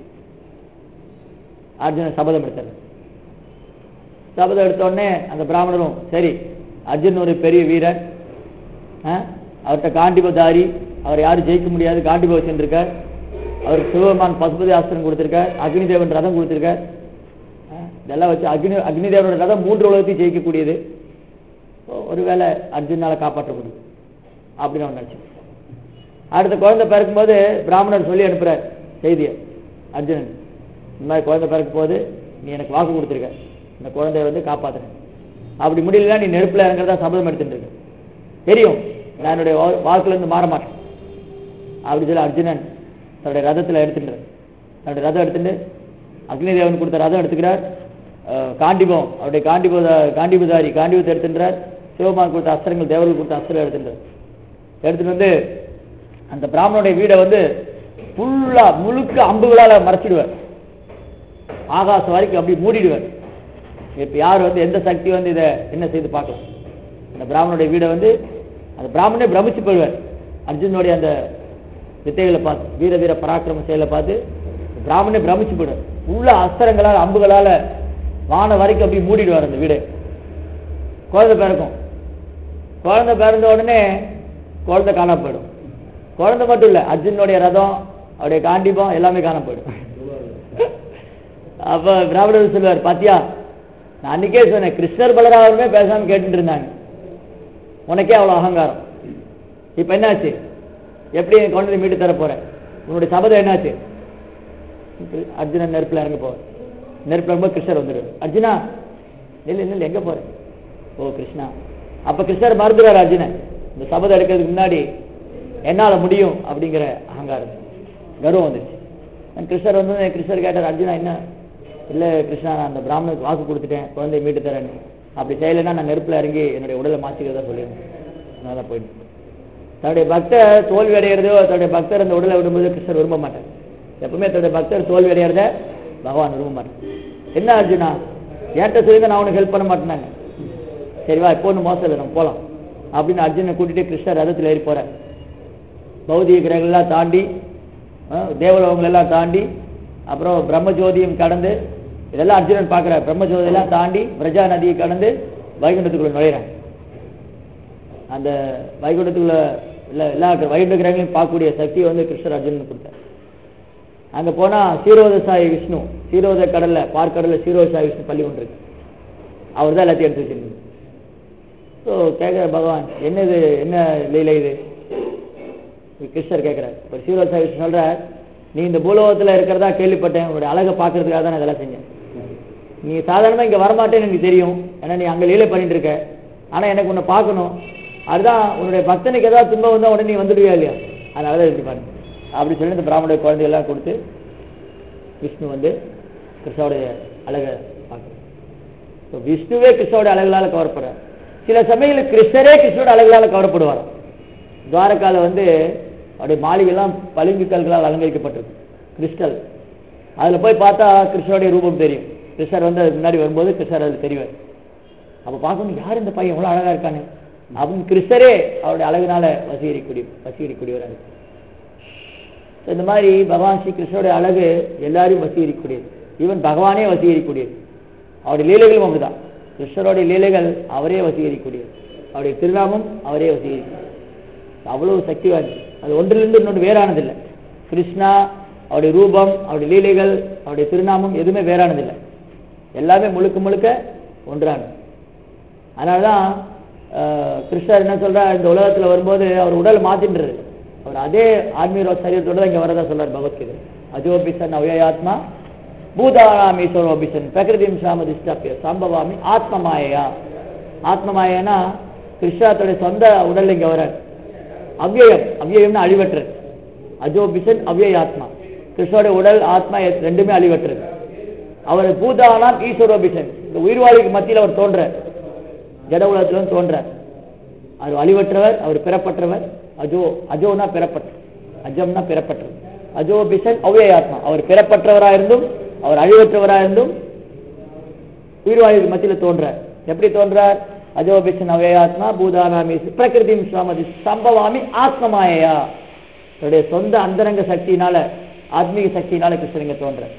அர்ஜுனன் சபதம் எடுத்தார் சபதம் எடுத்த உடனே அந்த பிராமணரும் சரி அர்ஜுன் ஒரு பெரிய வீரன் ஆ? அவர்கிட்ட காண்டிபதாரி அவர் யாரும் ஜெயிக்க முடியாது காண்டிப வச்சுருக்கார் அவருக்கு சிவபெருமான் பசுபதி ஆஸ்திரம் கொடுத்திருக்கார் அக்னி தேவன் ரதம் கொடுத்திருக்கார் ஆ? இதெல்லாம் வச்சு அக்னி அக்னி தேவனோட ரதம் மூன்று உலகத்தையும் ஜெயிக்கக்கூடியது So, ஒருவேளை அர்ஜுனால காப்பாற்ற முடியும் அப்படின்னு அவன் நினைச்சு அடுத்த குழந்தை பிறக்கும்போது பிராமணர் சொல்லி அனுப்புறார் செய்தியை அர்ஜுனன் இந்த மாதிரி குழந்தை பிறக்கும் போது நீ எனக்கு வாக்கு கொடுத்துருக்க இந்த குழந்தைய வந்து காப்பாத்துறேன் அப்படி முடியலன்னா நீ நெருப்புல இறங்குறதா சபதம் எடுத்துட்டு இருக்க தெரியும் நான் என்னுடைய வா- வாக்குல இருந்து மாற மாட்டேன் அப்படி சொல்லி அர்ஜுனன் தன்னுடைய ரதத்துல எடுத்துட்டு தன்னுடைய ரதம் எடுத்துட்டு அக்னி தேவன் கொடுத்த ரதம் எடுத்துக்கிறார் அஹ், காண்டிபம் அவருடைய காண்டிப காண்டிபதாரி காண்டிபத்தை எடுத்துன்றார் சிவபெருமான் கொடுத்த அஸ்திரங்கள் தேவர்கள் கொடுத்த அஸ்திரம் எடுத்துன்றார் எடுத்துட்டு வந்து அந்த பிராமணனுடைய வீடை வந்து ஃபுல்லா முழுக்க அம்புகளால மறைச்சிடுவார் ஆகாசம் வரைக்கும் அப்படி மூடிடுவார் இப்ப யார் வந்து எந்த சக்தி வந்து இதை என்ன செய்து பார்க்கலாம் அந்த பிராமணனுடைய வீடை வந்து அந்த பிராமணனே பிரமிச்சு போயிடுவார் அர்ஜுனுடைய அந்த வித்தைகளை பார்த்து வீர வீர பராக்கிரம செயலை பார்த்து பிராமணனே பிரமிச்சு போயிடுவார் உள்ள அஸ்திரங்களால் அம்புகளால வானம் வரைக்கும் அப்படி மூடிடுவார் அந்த வீடை குழந்தை பிறக்கும் குழந்தை பிறந்த உடனே குழந்தை காணாம போயிடும் குழந்தை மட்டும் இல்ல அர்ஜுனுடைய ரதம் அவருடைய காண்டிபம் எல்லாமே காணாம போயிடும் அப்ப பிராமணர் சொல்லுவார் பாத்தியா நான் அன்னைக்கே சொன்னேன் கிருஷ்ணர் பலராமருமே பேசாம கேட்டுட்டு இருந்தாங்க உனக்கே அவ்வளவு அகங்காரம் இப்ப என்னாச்சு எப்படி என் குழந்தை மீட்டு தர போற உன்னுடைய சபதம் என்னாச்சு அர்ஜுனன் நெருப்புல இறங்க போவார் நெருப்புல இறங்கும்போது கிருஷ்ணர் வந்துடுவார் அர்ஜுனா இல்ல இல்ல இல்ல எங்க போற ஓ கிருஷ்ணா அப்ப கிருஷ்ணர் மறந்துடுவார் அர்ஜுனன் இந்த சபதம் எடுக்கிறதுக்கு முன்னாடி என்னால முடியும் அப்படிங்கிற அகங்காரம் கர்வம் வந்துச்சு கிருஷ்ணர் வந்து கிருஷ்ணர் கேட்டார் அர்ஜுனா என்ன இல்லை கிருஷ்ணா நான் அந்த பிராமணனுக்கு வாக்கு கொடுத்துட்டேன் குழந்தையை மீட்டு தரேன்னு அப்படி செய்யலைன்னா நான் நெருப்பில் இறங்கி என்னுடைய உடலை மாற்றிக்கிறதா சொல்லியிருந்தேன் அதனால தான் போயிட்டு தன்னுடைய பக்தர் தோல்வி அடைகிறதோ தன்னுடைய பக்தர் அந்த உடலை விடும்போது கிருஷ்ணர் விரும்ப மாட்டார் எப்பவுமே தன்னுடைய பக்தர் தோல்வி அடைகிறத பகவான் விரும்ப மாட்டார் என்ன அர்ஜுனா என்கிட்ட சொல்லுங்க நான் உனக்கு ஹெல்ப் பண்ண மாட்டேனாங்க சரி வா இப்போ ஒன்றும் மோசம் இல்லை நம்ம போகலாம் அப்படின்னு அர்ஜுனை கூட்டிட்டு கிருஷ்ணர் ரதத்தில் ஏறி போறார் பௌதிக கிரகங்கள்லாம் தாண்டி அஹ், தேவலோகங்களெல்லாம் தாண்டி அப்புறம் பிரம்மஜோதியும் கடந்து இதெல்லாம் அர்ஜுனன் பார்க்குறார் பிரம்மஜோதியெல்லாம் தாண்டி பிரஜா நதியை கடந்து வைகுண்டத்துக்குள்ள நுழையிறான் அந்த வைகுண்டத்துக்குள்ள எல்லா எல்லா வைகுண்ட கிரகங்களையும் பார்க்கக்கூடிய சக்தியை வந்து கிருஷ்ணர் அர்ஜுனனுக்கு கொடுத்தார் அங்க போனா சீரோத சாய் விஷ்ணு சீரோத கடல்ல பார்க்கடல்ல சீரோத சாய் விஷ்ணு பள்ளி ஒன்று இருக்கு அவர் தான் எல்லாத்தையும் எடுத்து வச்சிருந்தது ஸோ கேட்குற பகவான் என்னது என்ன லீலை இது இது கிருஷ்ணர் கேட்குறார் இப்போ சீரோத சாய் விஷ்ணு சொல்றார் நீ இந்த பூலோகத்துல இருக்கிறதா கேள்விப்பட்டேன் உங்களுடைய அழகை பார்க்கறதுக்காக தான் நான் இதெல்லாம் செஞ்சேன் நீ சாதாரணமா இங்க வரமாட்டேன்னு எனக்கு தெரியும் ஏன்னா நீ அங்க லீலை பண்ணிட்டு இருக்க ஆனா எனக்கு உன்னை பார்க்கணும் அதுதான் உன்னுடைய பக்தனுக்கு ஏதாவது துன்பம் வந்தா உடனே நீ வந்துடுவியா இல்லையா அதனால தான் இப்படி பாரு அப்படி சொல்லி இந்த பிராமண குழந்தையெல்லாம் கொடுத்து விஷ்ணு வந்து கிருஷ்ணாவுடைய அழகை பார்க்குறார் So, விஷ்ணுவே கிருஷ்ணோட அழகுலால கவரப்படுறார் சில சமயங்களில் கிருஷ்ணரே கிருஷ்ணோட அழகுலால கவரப்படுவார் துவாரகால வந்து அப்படியே மாளிகைலாம் பளிங்கு கல்களால் அலங்கரிக்கப்பட்டிருக்கு கிறிஸ்டல் அதுல போய் பார்த்தா கிருஷ்ணருடைய ரூபம் தெரியும் கிருஷ்ணர் வந்து அதுக்கு முன்னாடி வரும்போது கிருஷ்ணர் அது தெரிவார் அப்ப பார்க்கணும் யார் இந்த பையன் எவ்வளவு அழகா இருக்கானே அப்படின்னு கிருஷ்ணரே அவருடைய அழகுனால வசீகரிக்கூடிய வசீகரிக்கூடியவராக இருக்கு So, இந்த மாதிரி பகவான் ஸ்ரீ கிருஷ்ணருடைய அழகு எல்லாரையும் வசீகரிக்கக்கூடியது ஈவன் பகவானே வசீகரிக்கக்கூடியது அவருடைய லீலைகளும் அப்படிதான் கிருஷ்ணருடைய லீலைகள் அவரே வசீகரிக்கக்கூடியது அவருடைய திருநாமம் அவரே வசீகரிக்கும் அவ்வளவு சக்தி வாய்ந்தது அது ஒன்றிலிருந்து இன்னொன்று வேறானதில்லை கிருஷ்ணா அவருடைய ரூபம் அவருடைய லீலைகள் அவருடைய திருநாமம் எதுவுமே வேறானதில்லை எல்லாமே முழுக்க முழுக்க ஒன்றானது அதனால தான் ஆஹ், கிருஷ்ணர் என்ன சொல்றார் இந்த உலகத்துல வரும்போது அவர் உடல் மாத்தின்றது அவர் அதே ஆன்மீக சரீரத்தோட தான் இங்க வரதா சொல்றார் பகவத்கீதை அஜோபிசன் அவ்யயாத்மா பூதாராம் ஈஸ்வரோபிசன் பிரகிருதிம் சாமதிஷ்டாப்பிய சம்பவாமி ஆத்மமாயா ஆத்மமாயனா கிருஷ்ணாத்துடைய சொந்த உடல் இங்க வரார் அவ்யயம் அவ்யயம்னா அழிவற்றது அஜோபிசன் அவ்யயாத்மா கிருஷ்ணோட உடல் ஆத்மா எ- ரெண்டுமே அழிவற்றது அவர் பூதானாம் ஈஸ்வரோபிசன் இந்த உயிர்வாழிக்கு மத்தியில் அவர் தோன்றார் ஜட உலகத்திலும் தோன்றார் அவர் அழிவற்றவர் அவர் பிறப்பற்றவர் அஜோ அஜோனா பெறப்பட்ட அஜம்னா பெறப்பட்டவர் அஜோ பிசன் அவ்யயாத்மா அவர் பிறப்பற்றவராயிருந்தும் அவர் அழிவற்றவராயிருந்தும் உயிர்வாழிக்கு மத்தியில் தோன்றார் எப்படி தோன்றார் அஜோபிசன் அவ்யயாத்மா பூதானாமி பிரகிருதிம் சுவாமதி சம்பவாமி ஆத்மமாயா தன்னுடைய சொந்த அந்தரங்க சக்தியினால ஆத்மீக சக்தியினால கிருஷ்ணன் இங்க தோன்றார்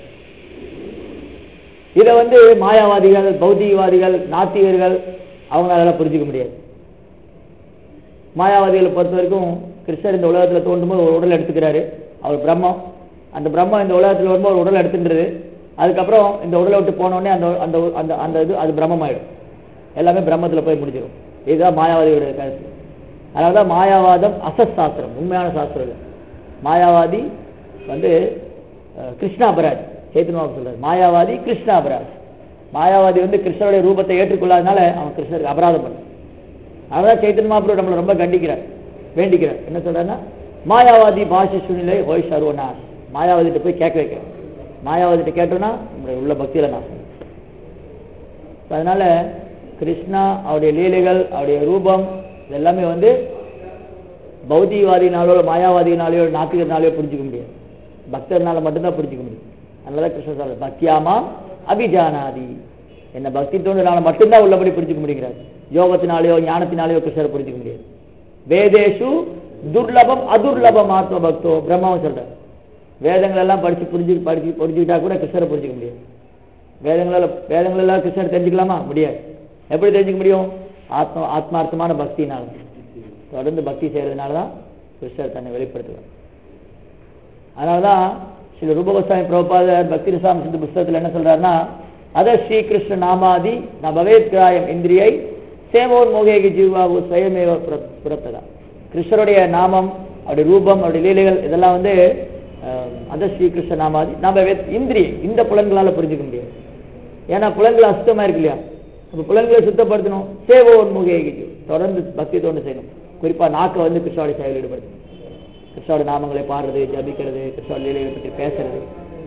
இதை வந்து மாயாவாதிகள் பௌத்திகவாதிகள் நாத்திகர்கள் அவங்க அதெல்லாம் புரிஞ்சுக்க முடியாது மாயாவாதிகளை பொறுத்த வரைக்கும் கிருஷ்ணர் இந்த உலகத்துல தோன்றும்போது ஒரு உடல் எடுத்துக்கிறாரு அவர் பிரம்மம் அந்த பிரம்மம் இந்த உலகத்துல வரும்போது ஒரு உடல் எடுத்துன்றது அதுக்கப்புறம் இந்த உடலை விட்டு போனோடனே அந்த அந்த அந்த அந்த இது அது பிரம்மமாயிடும் எல்லாமே பிரம்மத்துல போய் முடிஞ்சிடும் இதுதான் மாயாவாதியோட கருத்து அதனால தான் மாயாவாதம் அசத் சாஸ்திரம் உண்மையான சாஸ்திரம் இல்லை மாயாவாதி வந்து அஹ், கிருஷ்ணாபராஜ் சேத்தனமாக சொல்றாரு மாயாவாதி கிருஷ்ணாபராஜ் மாயாவாதி வந்து கிருஷ்ணருடைய ரூபத்தை ஏற்றுக்கொள்ளாதனால அவன் கிருஷ்ணருக்கு அபராதம் பண்ணான் அதான் சைத்தன்ய மகாபிரபு நம்மளை ரொம்ப கண்டிக்கிறார் வேண்டிக்கிறார் என்ன சொல்றாருன்னா மாயாவாதி பாஷை சூழ்நிலை ஓய் சர்வநாஸ் மாயாவாதிட்ட போய் கேட்க வைக்கிறேன் மாயாவாதிட்ட கேட்டோம்னா நம்மளுடைய உள்ள பக்தியில நாசம் So, அதனால கிருஷ்ணா அவருடைய லீலைகள் அவருடைய ரூபம் இது எல்லாமே வந்து பௌத்திகவாதினாலோ மாயாவாதினாலேயோ நாத்திகனாலேயோ புரிஞ்சுக்க முடியாது பக்தர்னால மட்டும்தான் புரிஞ்சுக்க முடியும் அதனால கிருஷ்ணர் சொல்றார் பக்தியாமா அபிஜானாதி என்ன பக்தி தோன்றனால மட்டும்தான் உள்ளபடி புரிஞ்சுக்க முடிகிறார் யோகத்தினாலேயோ ஞானத்தினாலேயோ கிருஷ்ணரை புரிஞ்சுக்க முடியாது வேதேஷு துர்லபம் அதுர்லபம் ஆத்ம பக்தோ பிரம்மாவும் சொல்றார் வேதங்கள் எல்லாம் படிச்சு புரிஞ்சு படிச்சு புரிஞ்சுக்கிட்டா கூட கிருஷ்ணரை புரிஞ்சுக்க முடியாது வேதங்களால வேதங்கள் எல்லாம் கிருஷ்ணர் தெரிஞ்சுக்கலாமா முடியாது எப்படி தெரிஞ்சுக்க முடியும் ஆத்ம ஆத்மார்த்தமான பக்தினால தொடர்ந்து பக்தி செய்யறதுனால தான் கிருஷ்ணர் தன்னை வெளிப்படுத்துவார் அதனாலதான் ஸ்ரீ ரூபகோஸ்வாமி பிரபுபாதர் பக்தி ரசாம் சிந்து புஸ்தகத்தில் என்ன சொல்றாருன்னா அத ஸ்ரீகிருஷ்ண நாமாதி ந பவேத் கிராயம் இந்திரியை சேவோன் மோகேகி ஜீவாவு ஸ்வயமேவ புர- புறத்ததா கிருஷ்ணருடைய நாமம் அவருடைய ரூபம் அவருடைய லீலைகள் இதெல்லாம் வந்து அஹ், அத ஸ்ரீகிருஷ்ண நாமாதி ந பவேத் இந்திரியை இந்த புலன்களால புரிஞ்சுக்க முடியாது ஏன்னா புலன்கள் அசுத்தமா இருக்கு இல்லையா அப்ப புலன்களை சுத்தப்படுத்தணும் சேவோன் மோகேகி ஜீவ். தொடர்ந்து பக்தி தோண்டு செய்யணும் குறிப்பா நாக்கை வந்து கிருஷ்ணாவுடைய செயலில் ஈடுபடுத்தணும் கிருஷ்ணோட நாமங்களை பாடுறது ஜபிக்கிறது கிருஷ்ணோட லீலைகளை பற்றி பேசுறது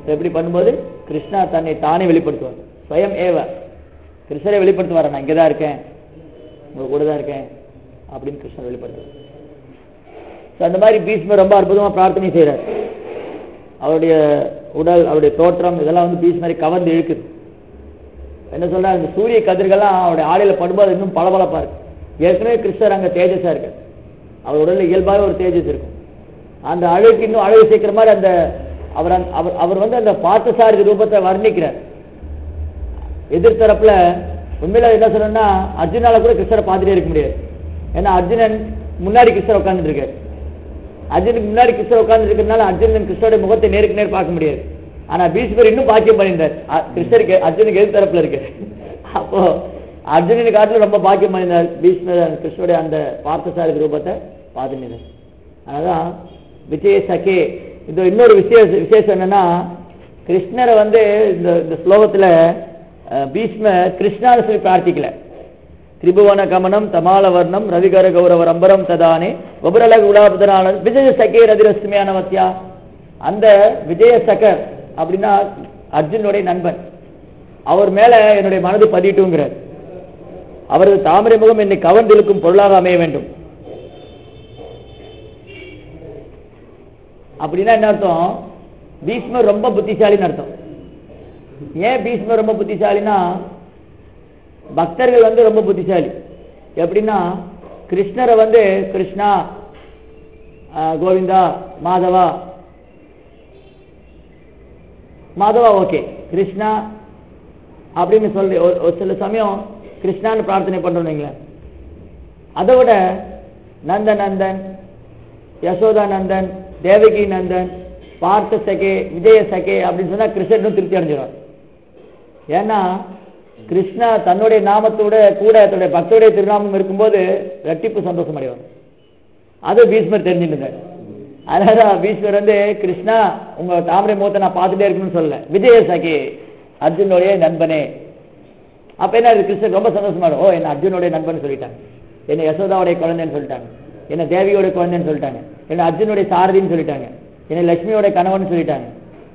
எப்படி பண்ணும்போது கிருஷ்ணா தன்னை தானே வெளிப்படுத்துவார் ஸ்வயம் ஏவ கிருஷ்ணரை வெளிப்படுத்துவார் நான் இங்கே தான் இருக்கேன் உங்க கூட தான் இருக்கேன் அப்படின்னு கிருஷ்ணர் வெளிப்படுத்துவார் ஸோ அந்த மாதிரி பீஷ்மர் ரொம்ப அற்புதமா பிரார்த்தனை செய்கிறார் அவருடைய உடல் அவருடைய தோற்றம் இதெல்லாம் வந்து பீஷ்மரை கவர்ந்து இழுக்குது என்ன சொல்றாரு இந்த சூரிய கதிர்கள்லாம் அவருடைய ஆடையில படும்போது இன்னும் பளபளப்பா இருக்கு ஏற்கனவே கிருஷ்ணர் அங்க தேஜஸா இருக்கு அவர் உடல்ல இயல்பாக ஒரு தேஜஸ் இருக்கும் அந்த அழகுக்கு இன்னும் அழகு சேர்க்கிற மாதிரி அந்த அவர் அந்த- அவர் அவர் வந்து அந்த பார்த்தசாரதி ரூபத்தை வர்ணிக்கிறார் எதிர்த்தரப்புல உண்மையில என்ன சொல்லணும்னா அர்ஜுனால கூட கிருஷ்ணரை பார்த்துட்டே இருக்க முடியாது ஏன்னா அர்ஜுனன் முன்னாடி கிருஷ்ணர் உட்கார்ந்துட்டு இருக்காரு அர்ஜுனுக்கு முன்னாடி கிருஷ்ணர் உட்கார்ந்து இருக்கிறதுனால அர்ஜுனன் கிருஷ்ணருடைய முகத்தை நேருக்கு நேர் பார்க்க முடியாது ஆனா பீஷ்மர் இன்னும் பாக்கியம் பண்ணியிருந்தார் அ- கிருஷ்ணருக்கு அர்ஜுனுக்கு எதிர் தரப்புல இருக்கு அப்போ அர்ஜுனனுக்கு காட்டிலும் ரொம்ப பாக்கியம் பண்ணியிருந்தார் பீஷ்மர் அந்த கிருஷ்ணருடைய அந்த பார்த்தசாரதி ரூபத்தை பார்த்துட்டு அதனாதான் விஜய சகே இது இன்னொரு விசேஷ விசேஷம் என்னன்னா கிருஷ்ணரை வந்து இந்த இந்த ஸ்லோகத்துல அஹ், பீஷ்மர் கிருஷ்ணான்னு சொல்லி பிரார்த்திக்கல திரிபுவன கமனம் தமால வர்ணம் ரவிகர கௌரவ ரம்பரம் ததானே ஒபரலக உலாபதனான விஜய சகே ரதிரஸ்மியான மத்தியா அந்த விஜய சகர் அப்படின்னா அர்ஜுனுடைய நண்பன் அவர் மேல என்னுடைய மனது பதிட்டுங்கிறார் அவரது தாமரை முகம் என்னை கவர்ந்திழுக்கும் பொருளாக அமைய வேண்டும் அப்படின்னா என்ன அர்த்தம் பீஷ்மர் ரொம்ப புத்திசாலின்னு அர்த்தம் ஏன் பீஷ்மர் ரொம்ப புத்திசாலினா பக்தர்கள் வந்து ரொம்ப புத்திசாலி எப்படின்னா கிருஷ்ணரை வந்து கிருஷ்ணா ஆஹ், கோவிந்தா மாதவா மாதவா ஓகே கிருஷ்ணா அப்படின்னு சொல்லி ஒரு ஒரு சில சமயம் கிருஷ்ணான்னு பிரார்த்தனை பண்றோம் வைங்களேன் அதை விட நந்த நந்தன் யசோதா நந்தன் தேவகி நந்தன் பார்த்த சகே விஜய சகே அப்படின்னு சொன்னா கிருஷ்ணனும் திருப்தி அடைஞ்சிடும் ஏன்னா கிருஷ்ணா தன்னுடைய நாமத்தோட கூட தன்னுடைய பக்தருடைய திருநாமம் இருக்கும்போது ரெட்டிப்பு சந்தோஷம் அடைவார் அது பீஷ்மர் தெரிஞ்சுட்டு அதனால பீஷ்மர் வந்து கிருஷ்ணா உங்க தாமரை முகத்தை நான் பார்த்துட்டே இருக்கணும்னு சொல்லல விஜய சகே அர்ஜுனுடைய நண்பனே அப்ப என்ன ஆகுது? கிருஷ்ணர் ரொம்ப சந்தோஷமா இருக்கும். ஓ என்ன அர்ஜுனுடைய நண்பன் சொல்லிட்டாங்க என்ன யசோதாவுடைய குழந்தைன்னு சொல்லிட்டாங்க என்ன தேவியோட குழந்தைன்னு சொல்லிட்டாங்க என்ன அர்ஜுனுடைய சாரதின்னு சொல்லிட்டாங்க என்ன லட்சுமியோட கணவன் சொல்லிட்டாங்க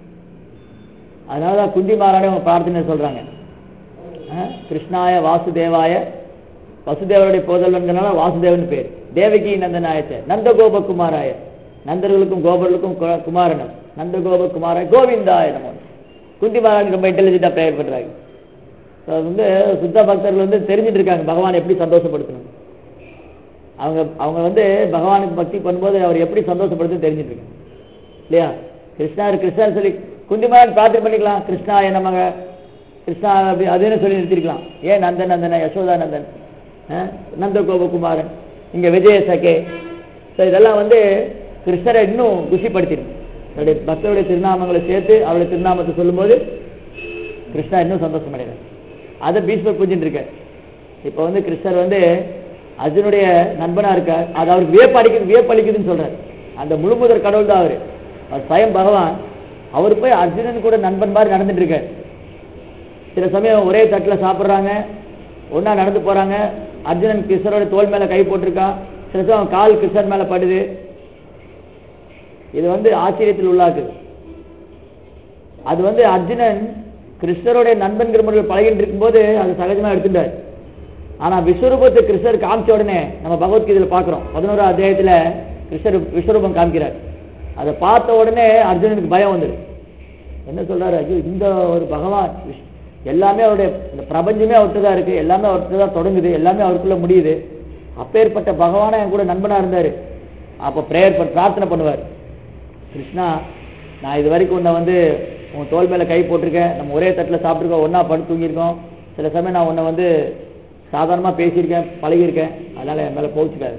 அதனாலதான் குந்தி மாறானே அவங்க பிரார்த்தனை சொல்றாங்க அஹ், கிருஷ்ணாய வாசுதேவாய வசுதேவருடைய போதல்வன்கிறனால வாசுதேவன் பேர் தேவகி நந்தநாயச்ச நந்தகோப குமாராய நந்தர்களுக்கும் கோபர்களுக்கும் கு- குமாரனும் நந்தகோப குமாராய கோவிந்தாய நமோ குந்தி மகாராணி ரொம்ப இன்டெலிஜென்ட்டா ப்ரேயர் பண்றாங்க So, அது வந்து சுத்த பக்தர்கள் வந்து தெரிஞ்சுட்டு இருக்காங்க பகவானை எப்படி சந்தோஷப்படுத்தணும் அவங்க அவங்க வந்து பகவானுக்கு பக்தி பண்ணும்போது அவர் எப்படி சந்தோஷப்படுத்து தெரிஞ்சுட்டு இருக்காங்க இல்லையா கிருஷ்ணார் கிருஷ்ணார் சொல்லி குந்திமான் பிரார்த்தனை பண்ணிக்கலாம் கிருஷ்ணா நமக கிருஷ்ணா அப்படி அதுன்னு சொல்லி நிறுத்திருக்கலாம் ஏன் நந்தன் நந்தன யசோதா நந்தன் அஹ், நந்த கோபகுமாரன் இங்க விஜய சகே ஸோ இதெல்லாம் வந்து கிருஷ்ணரை இன்னும் குஷிப்படுத்திடும் அவருடைய பக்தருடைய திருநாமங்களை சேர்த்து அவருடைய திருநாமத்தை சொல்லும்போது கிருஷ்ணா இன்னும் சந்தோஷம் அடைகிறார் அதை பீஷ்மர் புரிஞ்சுட்டு இருக்கார் இப்போ வந்து கிருஷ்ணர் வந்து அர்ஜுனுடைய நண்பனா இருக்கார் அது அவருக்கு வியப்பளிக்குது வியப்பளிக்குதுன்னு சொல்றாரு அந்த முழுமுதற் கடவுள் தான் அவரு அவர் ஸ்வயம் பகவான் அவர் போய் அர்ஜுனன் கூட நண்பன் மாதிரி நடந்துட்டு இருக்கார் சில சமயம் ஒரே தட்டுல சாப்பிடுறாங்க ஒண்ணா நடந்து போறாங்க அர்ஜுனன் கிருஷ்ணரோட தோள் மேல கை போட்டிருக்கான் சில சமயம் கால் கிருஷ்ணன் மேல படுது இது வந்து ஆச்சரியத்தில் உள்ளாக்குது அது வந்து அர்ஜுனன் கிருஷ்ணருடைய நண்பன்கிற முறையில் பழகிட்டு இருக்கும்போது அது சகஜமா எடுத்துட்டார் ஆனா விஸ்வரூபத்தை கிருஷ்ணர் காமிச்ச உடனே நம்ம பகவத்கீதையில பார்க்கிறோம் பதினோரா அத்தியாயத்துல கிருஷ்ணர் விஸ்வரூபம் காமிக்கிறார் அதை பார்த்த உடனே அர்ஜுனனுக்கு பயம் வந்துரு என்ன சொல்றாரு ஐயோ இந்த ஒரு பகவான் விஷ்- எல்லாமே அவருடைய இந்த பிரபஞ்சமே அவர்கிட்ட தான் இருக்கு எல்லாமே அவர்கிட்ட தான் தொடங்குது எல்லாமே அவருக்குள்ள முடியுது அப்பேற்பட்ட பகவானா என் கூட நண்பனா இருந்தாரு அப்போ ப்ரேயர் பிரார்த்தனை பண்ணுவார் கிருஷ்ணா நான் இது வரைக்கும் உன்னை வந்து உன் தோல் மேல கை போட்டிருக்கேன் நம்ம ஒரே தட்டில் சாப்பிட்ருக்கோம் ஒண்ணா படுத்து தூங்கியிருக்கோம் சில சமயம் நான் உன்னை வந்து சாதாரணமா பேசியிருக்கேன் பழகியிருக்கேன் அதனால என் மேல போச்சுக்காது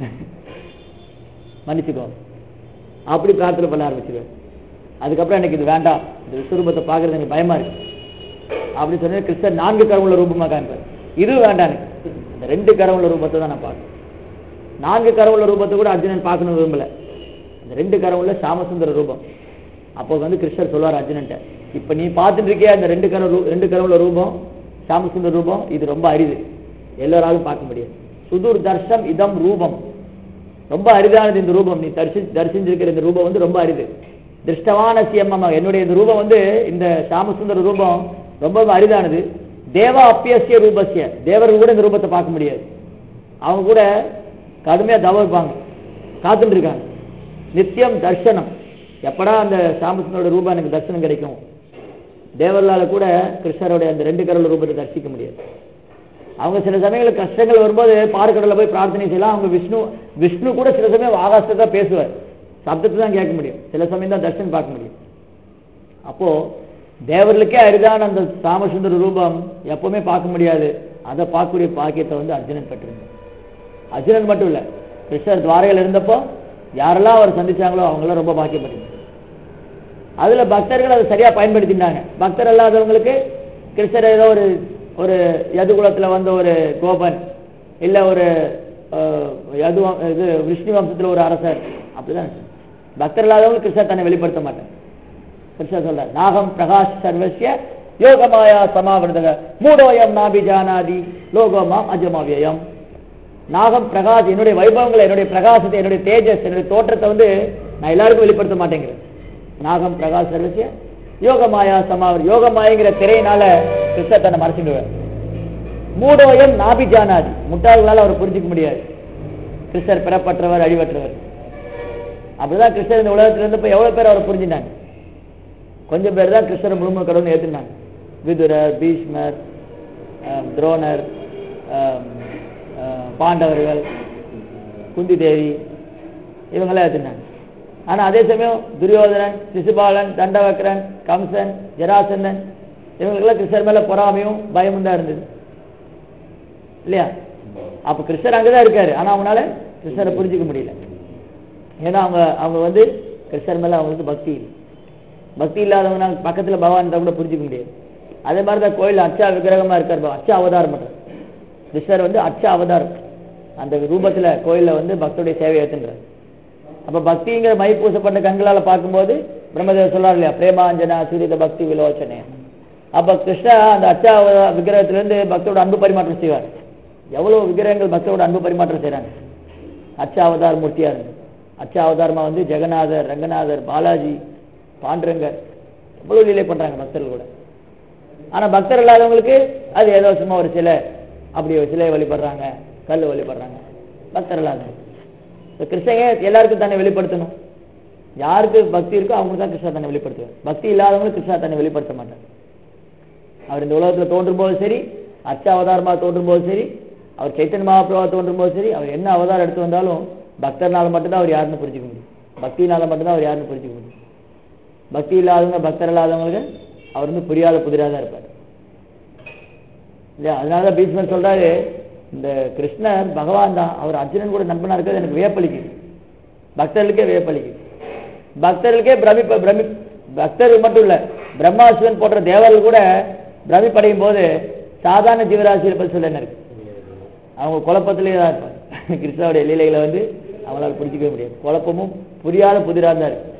மன்னிச்சுக்கோ அப்படி பிரார்த்தனை பண்ண ஆரம்பிச்சிருவேன் அதுக்கப்புறம் எனக்கு இது வேண்டாம் இந்த விஸ்வரூபத்தை பார்க்கறது எனக்கு பயமா இருக்கு அப்படி சொன்னா கிருஷ்ணர் நான்கு கரவுள்ள ரூபமா காமிப்பார் இது வேண்டாம் எனக்கு இந்த ரெண்டு கரவுள்ள ரூபத்தை தான் நான் பார்க்கணும் நான்கு கரவுள்ள ரூபத்தை கூட அர்ஜுனன் பார்க்கணும் விரும்பல இந்த ரெண்டு கரவுள்ள சாமசுந்தர ரூபம் அப்போ வந்து கிருஷ்ணர் சொல்வார் அர்ஜுனன்ட்ட இப்ப நீ பார்த்துட்டு இருக்கிய அந்த ரெண்டு கர ரூ- ரெண்டு கரவுள்ள ரூபம் சாமசுந்தர ரூபம் இது ரொம்ப அரிது எல்லாராலும் பார்க்க முடியாது சுதூர் தர்ஷம் இதம் ரூபம் ரொம்ப அரிதானது இந்த ரூபம் நீ தரிசி தரிசிஞ்சிருக்கிற இந்த ரூபம் வந்து ரொம்ப அரிது திருஷ்டவான சிஎம்மா என்னுடைய இந்த ரூபம் வந்து இந்த சாமசுந்தர ரூபம் ரொம்ப அரிதானது தேவ அப்பியசிய ரூபசிய தேவர்கள் கூட இந்த ரூபத்தை பார்க்க முடியாது அவங்க கூட கடுமையா தவம் இருப்பாங்க காத்துட்டு இருக்காங்க நித்தியம் தர்சனம் எப்படா அந்த சாமசுந்தரோட ரூபம் எனக்கு தரிசனம் கிடைக்கும் தேவர்களால கூட கிருஷ்ணருடைய அந்த ரெண்டு கரல் ரூபத்தை தரிசிக்க முடியாது அவங்க சில சமயங்களில் கஷ்டங்கள் வரும்போது பார்க்கடல போய் பிரார்த்தனை செய்யலாம் அவங்க விஷ்ணு விஷ்ணு கூட சில சமயம் ஆகாசத்தை தான் பேசுவார் சப்தத்தை தான் கேட்க முடியும் சில சமயம் தான் தர்ஷன் பார்க்க முடியும் அப்போ தேவர்களுக்கே அரிதான அந்த சாமசுந்தர ரூபம் எப்பவுமே பார்க்க முடியாது அதை பார்க்கக்கூடிய பாக்கியத்தை வந்து அர்ஜுனன் பெற்றிருந்தார் அர்ஜுனன் மட்டும் இல்ல கிருஷ்ணர் துவாரையில் இருந்தப்போ யாரெல்லாம் அவர் சந்திச்சாங்களோ அவங்களாம் ரொம்ப பாக்கியப்பட்டிருந்தாங்க அதுல பக்தர்கள் அதை சரியா பயன்படுத்தினாங்க பக்தர் அல்லாதவங்களுக்கு கிருஷ்ணர் ஏதோ ஒரு ஒரு யதுகுலத்துல வந்த ஒரு கோபன் இல்ல ஒரு அஹ், யது வம்- இது விஷ்ணு வம்சத்துல ஒரு அரசர் அப்படிதான் பக்தர் இல்லாதவங்களுக்கு கிருஷ்ணர் தன்னை வெளிப்படுத்த மாட்டார் கிருஷ்ணர் சொல்றார் நாகம் பிரகாஷ் சர்வசிய யோகமாயா சமாவிரதக மூடோயம் நாபி ஜானாதி லோகமாம் அஜமாவியம் நாகம் பிரகாஷ் என்னுடைய வைபவங்களை என்னுடைய பிரகாசத்தை என்னுடைய தேஜஸ் என்னுடைய தோற்றத்தை வந்து நான் எல்லாருக்கும் வெளிப்படுத்த மாட்டேங்கிறேன் நாகம் பிரகாஷ் சர்வசிய யோகமாயா சமாவர் யோகமாயங்கிற திரையினால கிருஷ்ணர் தன்னை மறைச்சிடுவார் மூடோயம் நாபி ஜானாதி முட்டாள்களால் அவர் புரிஞ்சுக்க முடியாது கிருஷ்ணர் பெறப்பட்டவர் அழிவற்றவர் அப்படிதான் கிருஷ்ணர் இந்த உலகத்துல இருந்து போய் எவ்வளவு பேர் அவரை புரிஞ்சுட்டாங்க கொஞ்சம் பேர் தான் கிருஷ்ணரை முழுமை கடவுள்னு ஏத்துனாங்க விதுரர் பீஷ்மர் ஆம், துரோணர் ஆம், ஆ, பாண்டவர்கள் குந்தி தேவி இவங்கெல்லாம் ஏத்துனாங்க ஆனா அதே சமயம் துரியோதனன் சிசுபாலன் தண்டவக்கரன் கம்சன் ஜராசந்தன் இவங்களுக்கெல்லாம் கிருஷ்ணர் மேல பொறாமையும் பயமும் தான் இருந்தது இல்லையா அப்ப கிருஷ்ணர் அங்கதான் இருக்காரு ஆனா அவங்களால கிருஷ்ணரை புரிஞ்சுக்க முடியல ஏன்னா அவங்க அவங்க வந்து கிருஷ்ணர் மேல அவங்களுக்கு பக்தி இல்லை பக்தி இல்லாதவங்க பக்கத்துல பகவான் இருந்தா கூட புரிஞ்சுக்க முடியாது அதே மாதிரி தான் கோயில் அச்சா விக்கிரகமா இருக்கார் பகவான். அச்சா அவதாரம் பண்றார் கிருஷ்ணர் வந்து அச்சா அவதாரம் அந்த ரூபத்துல கோயில்ல வந்து பக்தருடைய சேவை ஏத்துன்றார் அப்ப பக்திங்கிற மை பூசப்பட்ட கண்களால பார்க்கும்போது பிரம்மதேவர் சொல்றாரு இல்லையா பிரேமாஞ்சனா சூரித பக்தி விலோச்சனே அப்ப கிருஷ்ணா அந்த அச்சா அவதா- விக்கிரகத்திலிருந்து பக்தரோட அன்பு பரிமாற்றம் செய்வார் எவ்வளவு விக்கிரகங்கள் பக்தரோட அன்பு பரிமாற்றம் செய்றாங்க அச்சா அவதார் மூர்த்தியா இருந்து அச்சா அவதாரமா வந்து ஜெகநாதர் ரங்கநாதர் பாலாஜி பாண்டுரங்கர் எவ்வளவு லீலை பண்றாங்க பக்தர்கள் கூட ஆனா பக்தர் இல்லாதவங்களுக்கு அது ஏதோ சும்மா ஒரு சிலை அப்படி ஒரு சிலையை வழிபடுறாங்க கல் வழிபடுறாங்க பக்தர் இல்லாதவங்க இப்ப கிருஷ்ணன் ஏன் எல்லாருக்கும் தன்னை வெளிப்படுத்தணும் யாருக்கு பக்தி இருக்கோ அவங்க தான் கிருஷ்ணா தன்னை வெளிப்படுத்துவார் பக்தி இல்லாதவங்களுக்கு கிருஷ்ணா தன்னை வெளிப்படுத்த மாட்டார் அவர் இந்த உலகத்துல தோன்றும் போது சரி அச்ச அவதாரமா தோன்றும் போது சரி அவர் சைத்தன்ய மகாபிரபா தோன்றும் போது சரி அவர் என்ன அவதாரம் எடுத்து வந்தாலும் பக்தர்னால மட்டும்தான் அவர் யாருன்னு புரிஞ்சுக்க முடியும் பக்தினால மட்டும்தான் அவர் யாருன்னு புரிஞ்சுக்க முடியும் பக்தி இல்லாதவங்க பக்தர் இல்லாதவங்களுக்கு அவர் வந்து புரியாத புதிராக தான் இருப்பார் இல்லையா அதனாலதான் பீஷ்மர் சொல்றாரு இந்த கிருஷ்ணர் பகவான் தான் அவர் அர்ஜுனன் கூட நண்பனா இருக்கிறது எனக்கு வியப்பளிக்குது பக்தர்களுக்கே வியப்பளிக்குது பக்தர்களுக்கே பிரமிப்ப பிரமி பக்தர்கள் மட்டும் இல்ல பிரம்மாசுவன் போன்ற தேவர்கள் கூட பிரமிப்படையும் போது சாதாரண ஜீவராசியை பற்றி சொல்ல என்ன இருக்கு அவங்க குழப்பத்திலேயே தான் இருப்பாங்க கிருஷ்ணாவுடைய லீலைகளை வந்து அவங்களால புரிஞ்சிக்கவே முடியாது குழப்பமும் புரியாத புதிராக தான் இருக்கு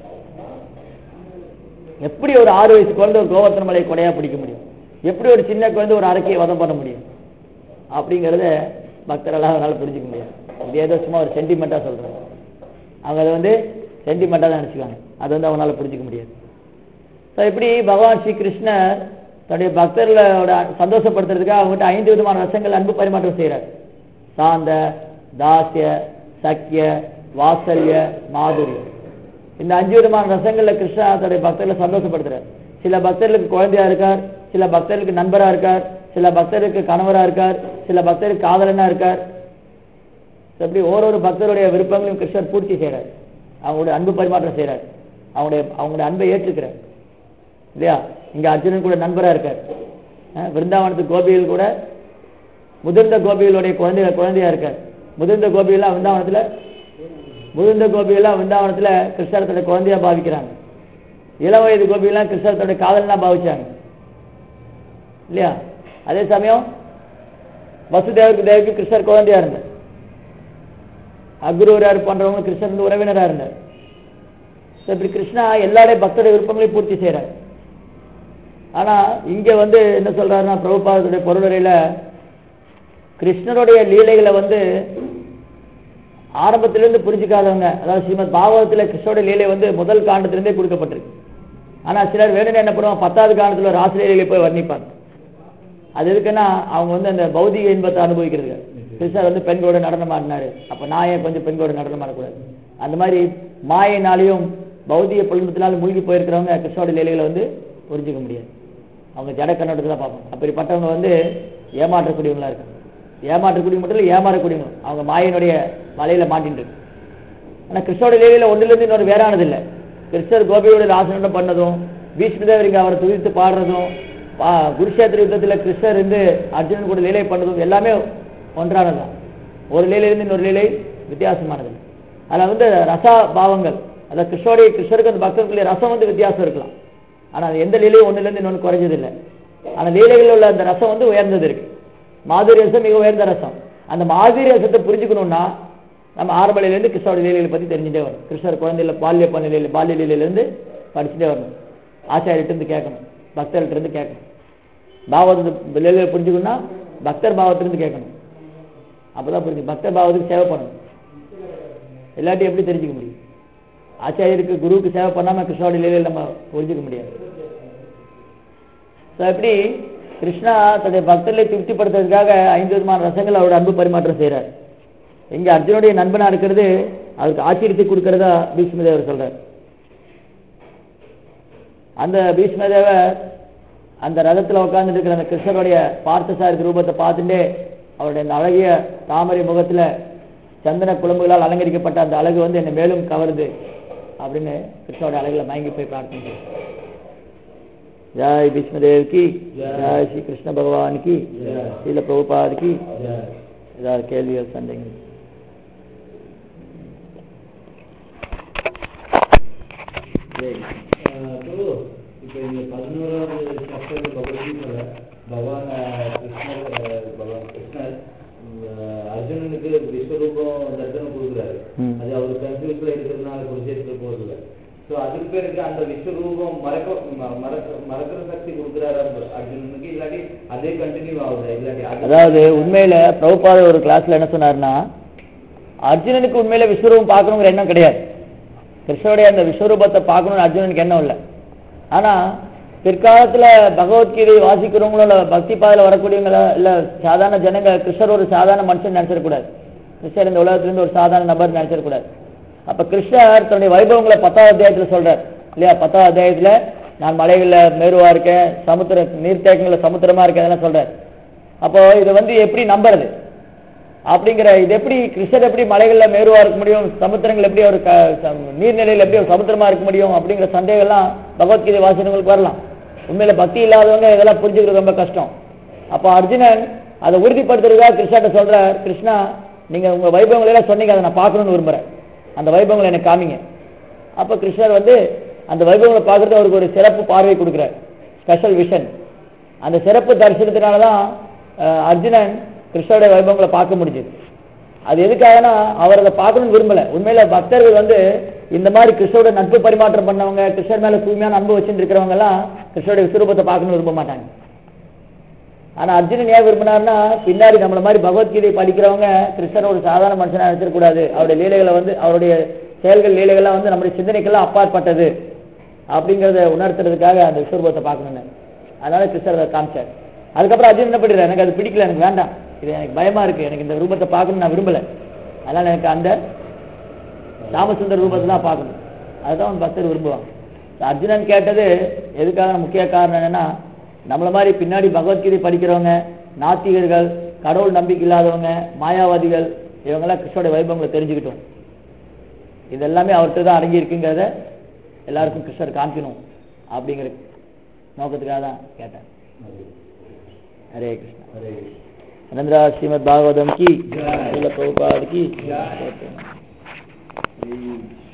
எப்படி ஒரு ஆறு வயசு குழந்தை ஒரு கோவர்த்தன மலையை கொடையா பிடிக்க முடியும் எப்படி ஒரு சின்ன குழந்தை ஒரு அரக்கையை வதம் பண்ண முடியும் அப்படிங்கிறத பக்தர்களால் அவங்களால புரிஞ்சுக்க முடியாது இது ஏதோ சும்மா ஒரு சென்டிமெண்ட்டாக சொல்றாங்க அவங்க அதை வந்து சென்டிமெண்ட்டாக தான் நினச்சிக்குவாங்க அதை வந்து அவங்களால புரிஞ்சுக்க முடியாது ஸோ இப்படி பகவான் ஸ்ரீ கிருஷ்ணர் தன்னுடைய பக்தர்களோட சந்தோஷப்படுத்துறதுக்காக அவங்ககிட்ட ஐந்து விதமான ரசங்கள் அன்பு பரிமாற்றம் செய்கிறார் சாந்த தாசிய சக்கிய வாசல்ய மாதுரியம் இந்த அஞ்சு விதமான ரசங்கள்ல கிருஷ்ணா தன்னுடைய பக்தர்களை சந்தோஷப்படுத்துறார் சில பக்தர்களுக்கு குழந்தையா இருக்கார் சில பக்தர்களுக்கு நண்பரா இருக்கார் சில பக்தருக்கு கணவரா இருக்கார் சில பக்தருக்கு காதலனா இருக்கார் இப்படி ஓரொரு பக்தருடைய விருப்பங்களையும் கிருஷ்ணர் பூர்த்தி செய்றார் அவங்களுடைய அன்பு பரிமாற்றம் செய்றார் அவங்களுடைய அவங்களுடைய அன்பை ஏற்றுக்கிறார் இல்லையா இங்க அர்ஜுனன் கூட நண்பரா இருக்கார் அஹ் விருந்தாவனத்து கோபிகள் கூட முதிர்ந்த கோபிகளுடைய குழந்தை குழந்தையா இருக்கார் முதிர்ந்த கோபிகள்லாம் விருந்தாவனத்துல முதிர்ந்த கோபிகள்லாம் விருந்தாவனத்துல கிருஷ்ணரத்தோட குழந்தையா பாவிக்கிறாங்க இளம் வயது கோபிகள்லாம் கிருஷ்ணரத்தோட காதலனா பாவிச்சாங்க இல்லையா அதே சமயம் வசுதேவருக்கு தேவிக்கு கிருஷ்ணர் குழந்தையா இருந்தார் அக்ரூரார் போன்றவங்க கிருஷ்ணர் வந்து உறவினரா இருந்தார் So, இப்படி கிருஷ்ணா எல்லாருடைய பக்தருடைய விருப்பங்களையும் பூர்த்தி செய்றார் ஆனா இங்க வந்து என்ன சொல்றாருன்னா பிரபுபாதத்துடைய பொருளுரையில கிருஷ்ணருடைய லீலைகளை வந்து ஆரம்பத்திலிருந்து புரிஞ்சுக்காதவங்க அதாவது ஸ்ரீமத் பாகவதத்தில் கிருஷ்ணோட லீலை வந்து முதல் காண்டத்திலிருந்தே கொடுக்கப்பட்டிருக்கு ஆனா சிலர் வேணும்னு என்ன பண்ணுவாங்க பத்தாவது காலத்துல ஒரு ஆசிரியர்களை போய் வர்ணிப்பாங்க அது எதுக்குன்னா அவங்க வந்து அந்த பௌதிக இன்பத்தை அனுபவிக்கிறது கிருஷ்ணர் வந்து பெண்களோட நடனம் ஆடினாரு அப்ப நான் ஏன் கொஞ்சம் பெண்களோட நடனம் ஆடக்கூடாது அந்த மாதிரி மாயினாலையும் பௌதிக பொழுதுத்தினாலும் மூழ்கி போயிருக்கிறவங்க கிருஷ்ணோட லீலைகளை வந்து புரிஞ்சுக்க முடியாது அவங்க ஜட கண்ணோட்டத்தில் பார்ப்பாங்க அப்படிப்பட்டவங்க வந்து ஏமாற்றக்கூடியவங்களா இருக்காங்க ஏமாற்றக்கூடிய மட்டும் இல்லை ஏமாறக்கூடியவங்க அவங்க மாயினுடைய வலையில மாட்டின்னு இருக்கு ஆனா கிருஷ்ணோட லீலையில ஒன்றிலிருந்து இன்னொரு வேறானது இல்லை கிருஷ்ணர் கோபியோட ஆசனம் பண்ணதும் பீஷ்மதேவர் இங்க அவரை துதித்து பாடுறதும் பா- குருஷேத்திர யுத்தத்துல கிருஷ்ணர் இருந்து அர்ஜுனன் கூட லீலை பண்ணதும் எல்லாமே ஒன்றானதுதான் ஒரு லீலையிலிருந்து இன்னொரு லீலை வித்தியாசமானது அதுல வந்து ரசா பாவங்கள் அதாவது கிருஷ்ணோடைய கிருஷ்ணருக்கு அந்த பக்தர்களுடைய ரசம் வந்து வித்தியாசம் இருக்கலாம் ஆனா அது எந்த லீலையும் ஒண்ணுல இருந்து இன்னொன்று குறைஞ்சது இல்லை ஆனா லீலைகளில் உள்ள அந்த ரசம் வந்து உயர்ந்தது இருக்கு மாதுரி ரசம் மிக உயர்ந்த ரசம் அந்த மாதுரி ரசத்தை புரிஞ்சுக்கணும்னா நம்ம ஆரம்ப நிலையிலேருந்து கிருஷ்ணோட லீலைகளை பத்தி தெரிஞ்சுட்டே வரணும் கிருஷ்ணர் குழந்தையில பால்ய நிலையில பால்ய லீலையிலேருந்து படிச்சுட்டே வரணும் ஆச்சாரியர்கிட்ட இருந்து கேட்கணும் பக்தர்கிட்ட இருந்து கேட்கணும் பாவத்தை லீலையை புரிஞ்சுக்கணும்னா பக்தர் பாவத்திலிருந்து கேட்கணும் அப்பதான் புரிஞ்சு பக்தர் பாவத்துக்கு சேவை பண்ணணும் இல்லாட்டி எப்படி தெரிஞ்சுக்க முடியும் ஆச்சாரியருக்கு குருவுக்கு சேவை பண்ணாம கிருஷ்ணோட லீலையில் நம்ம புரிஞ்சுக்க முடியாது ஸோ எப்படி கிருஷ்ணா தன்னுடைய பக்தர்களை திருப்திப்படுத்துறதுக்காக ஐந்து விதமான ரசங்கள் அவரோட அன்பு பரிமாற்றம் செய்றார் இங்க அர்ஜுனுடைய நண்பனா இருக்கிறது அவருக்கு ஆச்சரியத்தை கொடுக்கறதா பீஷ்மதேவர் சொல்றார் அந்த பீஷ்மதேவர் அந்த ரதத்துல உட்கார்ந்துட்டு இருக்கிற அந்த கிருஷ்ணருடைய பார்த்தசாரதி ரூபத்தை பார்த்துட்டே அவருடைய அந்த அழகிய தாமரை முகத்துல சந்தன குழம்புகளால் அலங்கரிக்கப்பட்ட அந்த அழகு வந்து என்னை மேலும் கவருது அப்படின்னு கிருஷ்ணருடைய அழகுல மயங்கி போய் பிரார்த்தனை செய்றார். जय विष्णुदेव की जय श्री कृष्ण भगवान की श्रील प्रभुपाद की ஏதாவது கேள்விகள் சந்தேகம் பிரபு இப்போ இந்த பதினோராவது சாப்டர் பகவத்கீதையில பகவான் அஹ், கிருஷ்ணர் அஹ், பகவான் கிருஷ்ணர் அஹ், அர்ஜுனனுக்கு விஸ்வரூபம் தரிசனம் கொடுக்குறாரு ம். அது அவர் கன்ஃபியூஸ்ல இருக்கிறதுனால குருஷேத்திர போறதுல ஸோ அதுக்கு பேருக்கு அந்த விஸ்வரூபம் மறக்க ம- மறக்க மறக்கிற சக்தி கொடுக்குறாரு அந்த அர்ஜுனனுக்கு இல்லாட்டி அதே கண்டினியூ ஆகுது இல்லாட்டி அது- அதாவது உண்மையில பிரபுபாத ஒரு கிளாஸ்ல என்ன சொன்னாருன்னா அர்ஜுனனுக்கு உண்மையில விஸ்வரூபம் பார்க்கணுங்கிற எண்ணம் கிடையாது கிருஷ்ணருடைய அந்த விஸ்வரூபத்தை பார்க்கணும்னு அர்ஜுனனுக்கு எண்ணம் இல்லை ஆனா பிற்காலத்துல பகவத்கீதை வாசிக்கிறவங்களோட பக்தி பாதையில வரக்கூடியவங்கள இல்ல சாதாரண ஜனங்க கிருஷ்ணர் ஒரு சாதாரண மனுஷன் நினைச்சிடக்கூடாது கிருஷ்ணர் இந்த உலகத்திலிருந்து ஒரு சாதாரண நபர் நினைச்சிடக்கூடாது அப்ப கிருஷ்ணர் தன்னுடைய வைபவங்களை பத்தாவது அத்தியாயத்துல சொல்றார் இல்லையா பத்தாவது அத்தியாயத்துல நான் மலைகள்ல மேருவா இருக்கேன் சமுத்திர நீர்த்தேக்கங்கள்ல சமுத்திரமா இருக்கேன் அதெல்லாம் சொல்றார் அப்போ இது வந்து எப்படி நம்புறது அப்படிங்கிற இது எப்படி கிருஷ்ணர் எப்படி மலைகள்ல மேருவா இருக்க முடியும் சமுத்திரங்கள் எப்படி ஒரு க- ச- நீர்நிலையில எப்படி ஒரு சமுத்திரமா இருக்க முடியும் அப்படிங்கிற சந்தேகம் எல்லாம் பகவத்கீதை வாசகங்களுக்கு வரலாம் உண்மையில பக்தி இல்லாதவங்க இதெல்லாம் புரிஞ்சுக்கிறது ரொம்ப கஷ்டம் அப்போ அர்ஜுனன் அதை உறுதிப்படுத்துறதுக்காக கிருஷ்ணாட்ட சொல்றார் கிருஷ்ணா நீங்க உங்க வைபவங்களை எல்லாம் சொன்னீங்க அதை நான் பார்க்கணும்னு விரும்புறேன் அந்த வைபவங்களை எனக்கு காமிங்க அப்ப கிருஷ்ணர் வந்து அந்த வைபவங்களை பார்க்கறது அவருக்கு ஒரு சிறப்பு பார்வை கொடுக்குறார் ஸ்பெஷல் விஷன் அந்த சிறப்பு தரிசனத்தினால தான் அஹ், அர்ஜுனன் கிருஷ்ணருடைய வைபவங்களை பார்க்க முடிஞ்சது அது எதுக்காகனா அவர் அதை பார்க்கணும்னு விரும்பல உண்மையில பக்தர்கள் வந்து இந்த மாதிரி கிருஷ்ணரோட நட்பு பரிமாற்றம் பண்ணவங்க கிருஷ்ணர் மேல தூய்மையான அன்பு வச்சுட்டு இருக்கிறவங்க எல்லாம் கிருஷ்ணருடைய விஸ்வரூபத்தை பார்க்கணும்னு விரும்ப மாட்டாங்க ஆனா அர்ஜுனன் ஏன் விரும்பினார்னா பின்னாடி நம்மள மாதிரி பகவத்கீதை படிக்கிறவங்க கிருஷ்ணர் ஒரு சாதாரண மனுஷனா நினைச்சிடக்கூடாது அவருடைய லீலைகளை வந்து அவருடைய செயல்கள் லீலைகள்லாம் வந்து நம்முடைய சிந்தனைக்கெல்லாம் அப்பாற்பட்டது அப்படிங்கறத உணர்த்துறதுக்காக அந்த விஸ்வரூபத்தை பார்க்கணும்னு அதனால கிருஷ்ணர் அதை காமிச்சார் அதுக்கப்புறம் அர்ஜுனன் என்ன பண்ணிடுறாரு எனக்கு அது பிடிக்கல எனக்கு வேண்டாம் இது எனக்கு பயமா இருக்கு எனக்கு இந்த ரூபத்தை பார்க்கணும்னு நான் விரும்பல அதனால எனக்கு அந்த ராமச்சந்திர ரூபத்தை தான் பார்க்கணும் அதுதான் அவன் பக்தர் விரும்புவாங்க அர்ஜுனன் கேட்டது எதுக்காக முக்கிய காரணம் என்னன்னா நம்மள மாதிரி பின்னாடி பகவத்கீதை படிக்கிறவங்க நாத்திகர்கள் கடவுள் நம்பிக்கை இல்லாதவங்க மாயாவாதிகள் இவங்கெல்லாம் கிருஷ்ணோட வைபவங்களை தெரிஞ்சுக்கிட்டோம் இது எல்லாமே அவர்கிட்ட தான் அடங்கி இருக்குங்கிறத எல்லாருக்கும் கிருஷ்ணர் காமிக்கணும் அப்படிங்கிற நோக்கத்துக்காக தான் கேட்டேன் ஹரே கிருஷ்ணா ஹரே அனந்தரா ஸ்ரீமத் பாகவதம் கி ஜெய். பிரபுபாத் கி ஜெய். ஜெய். கிருஷ்ணா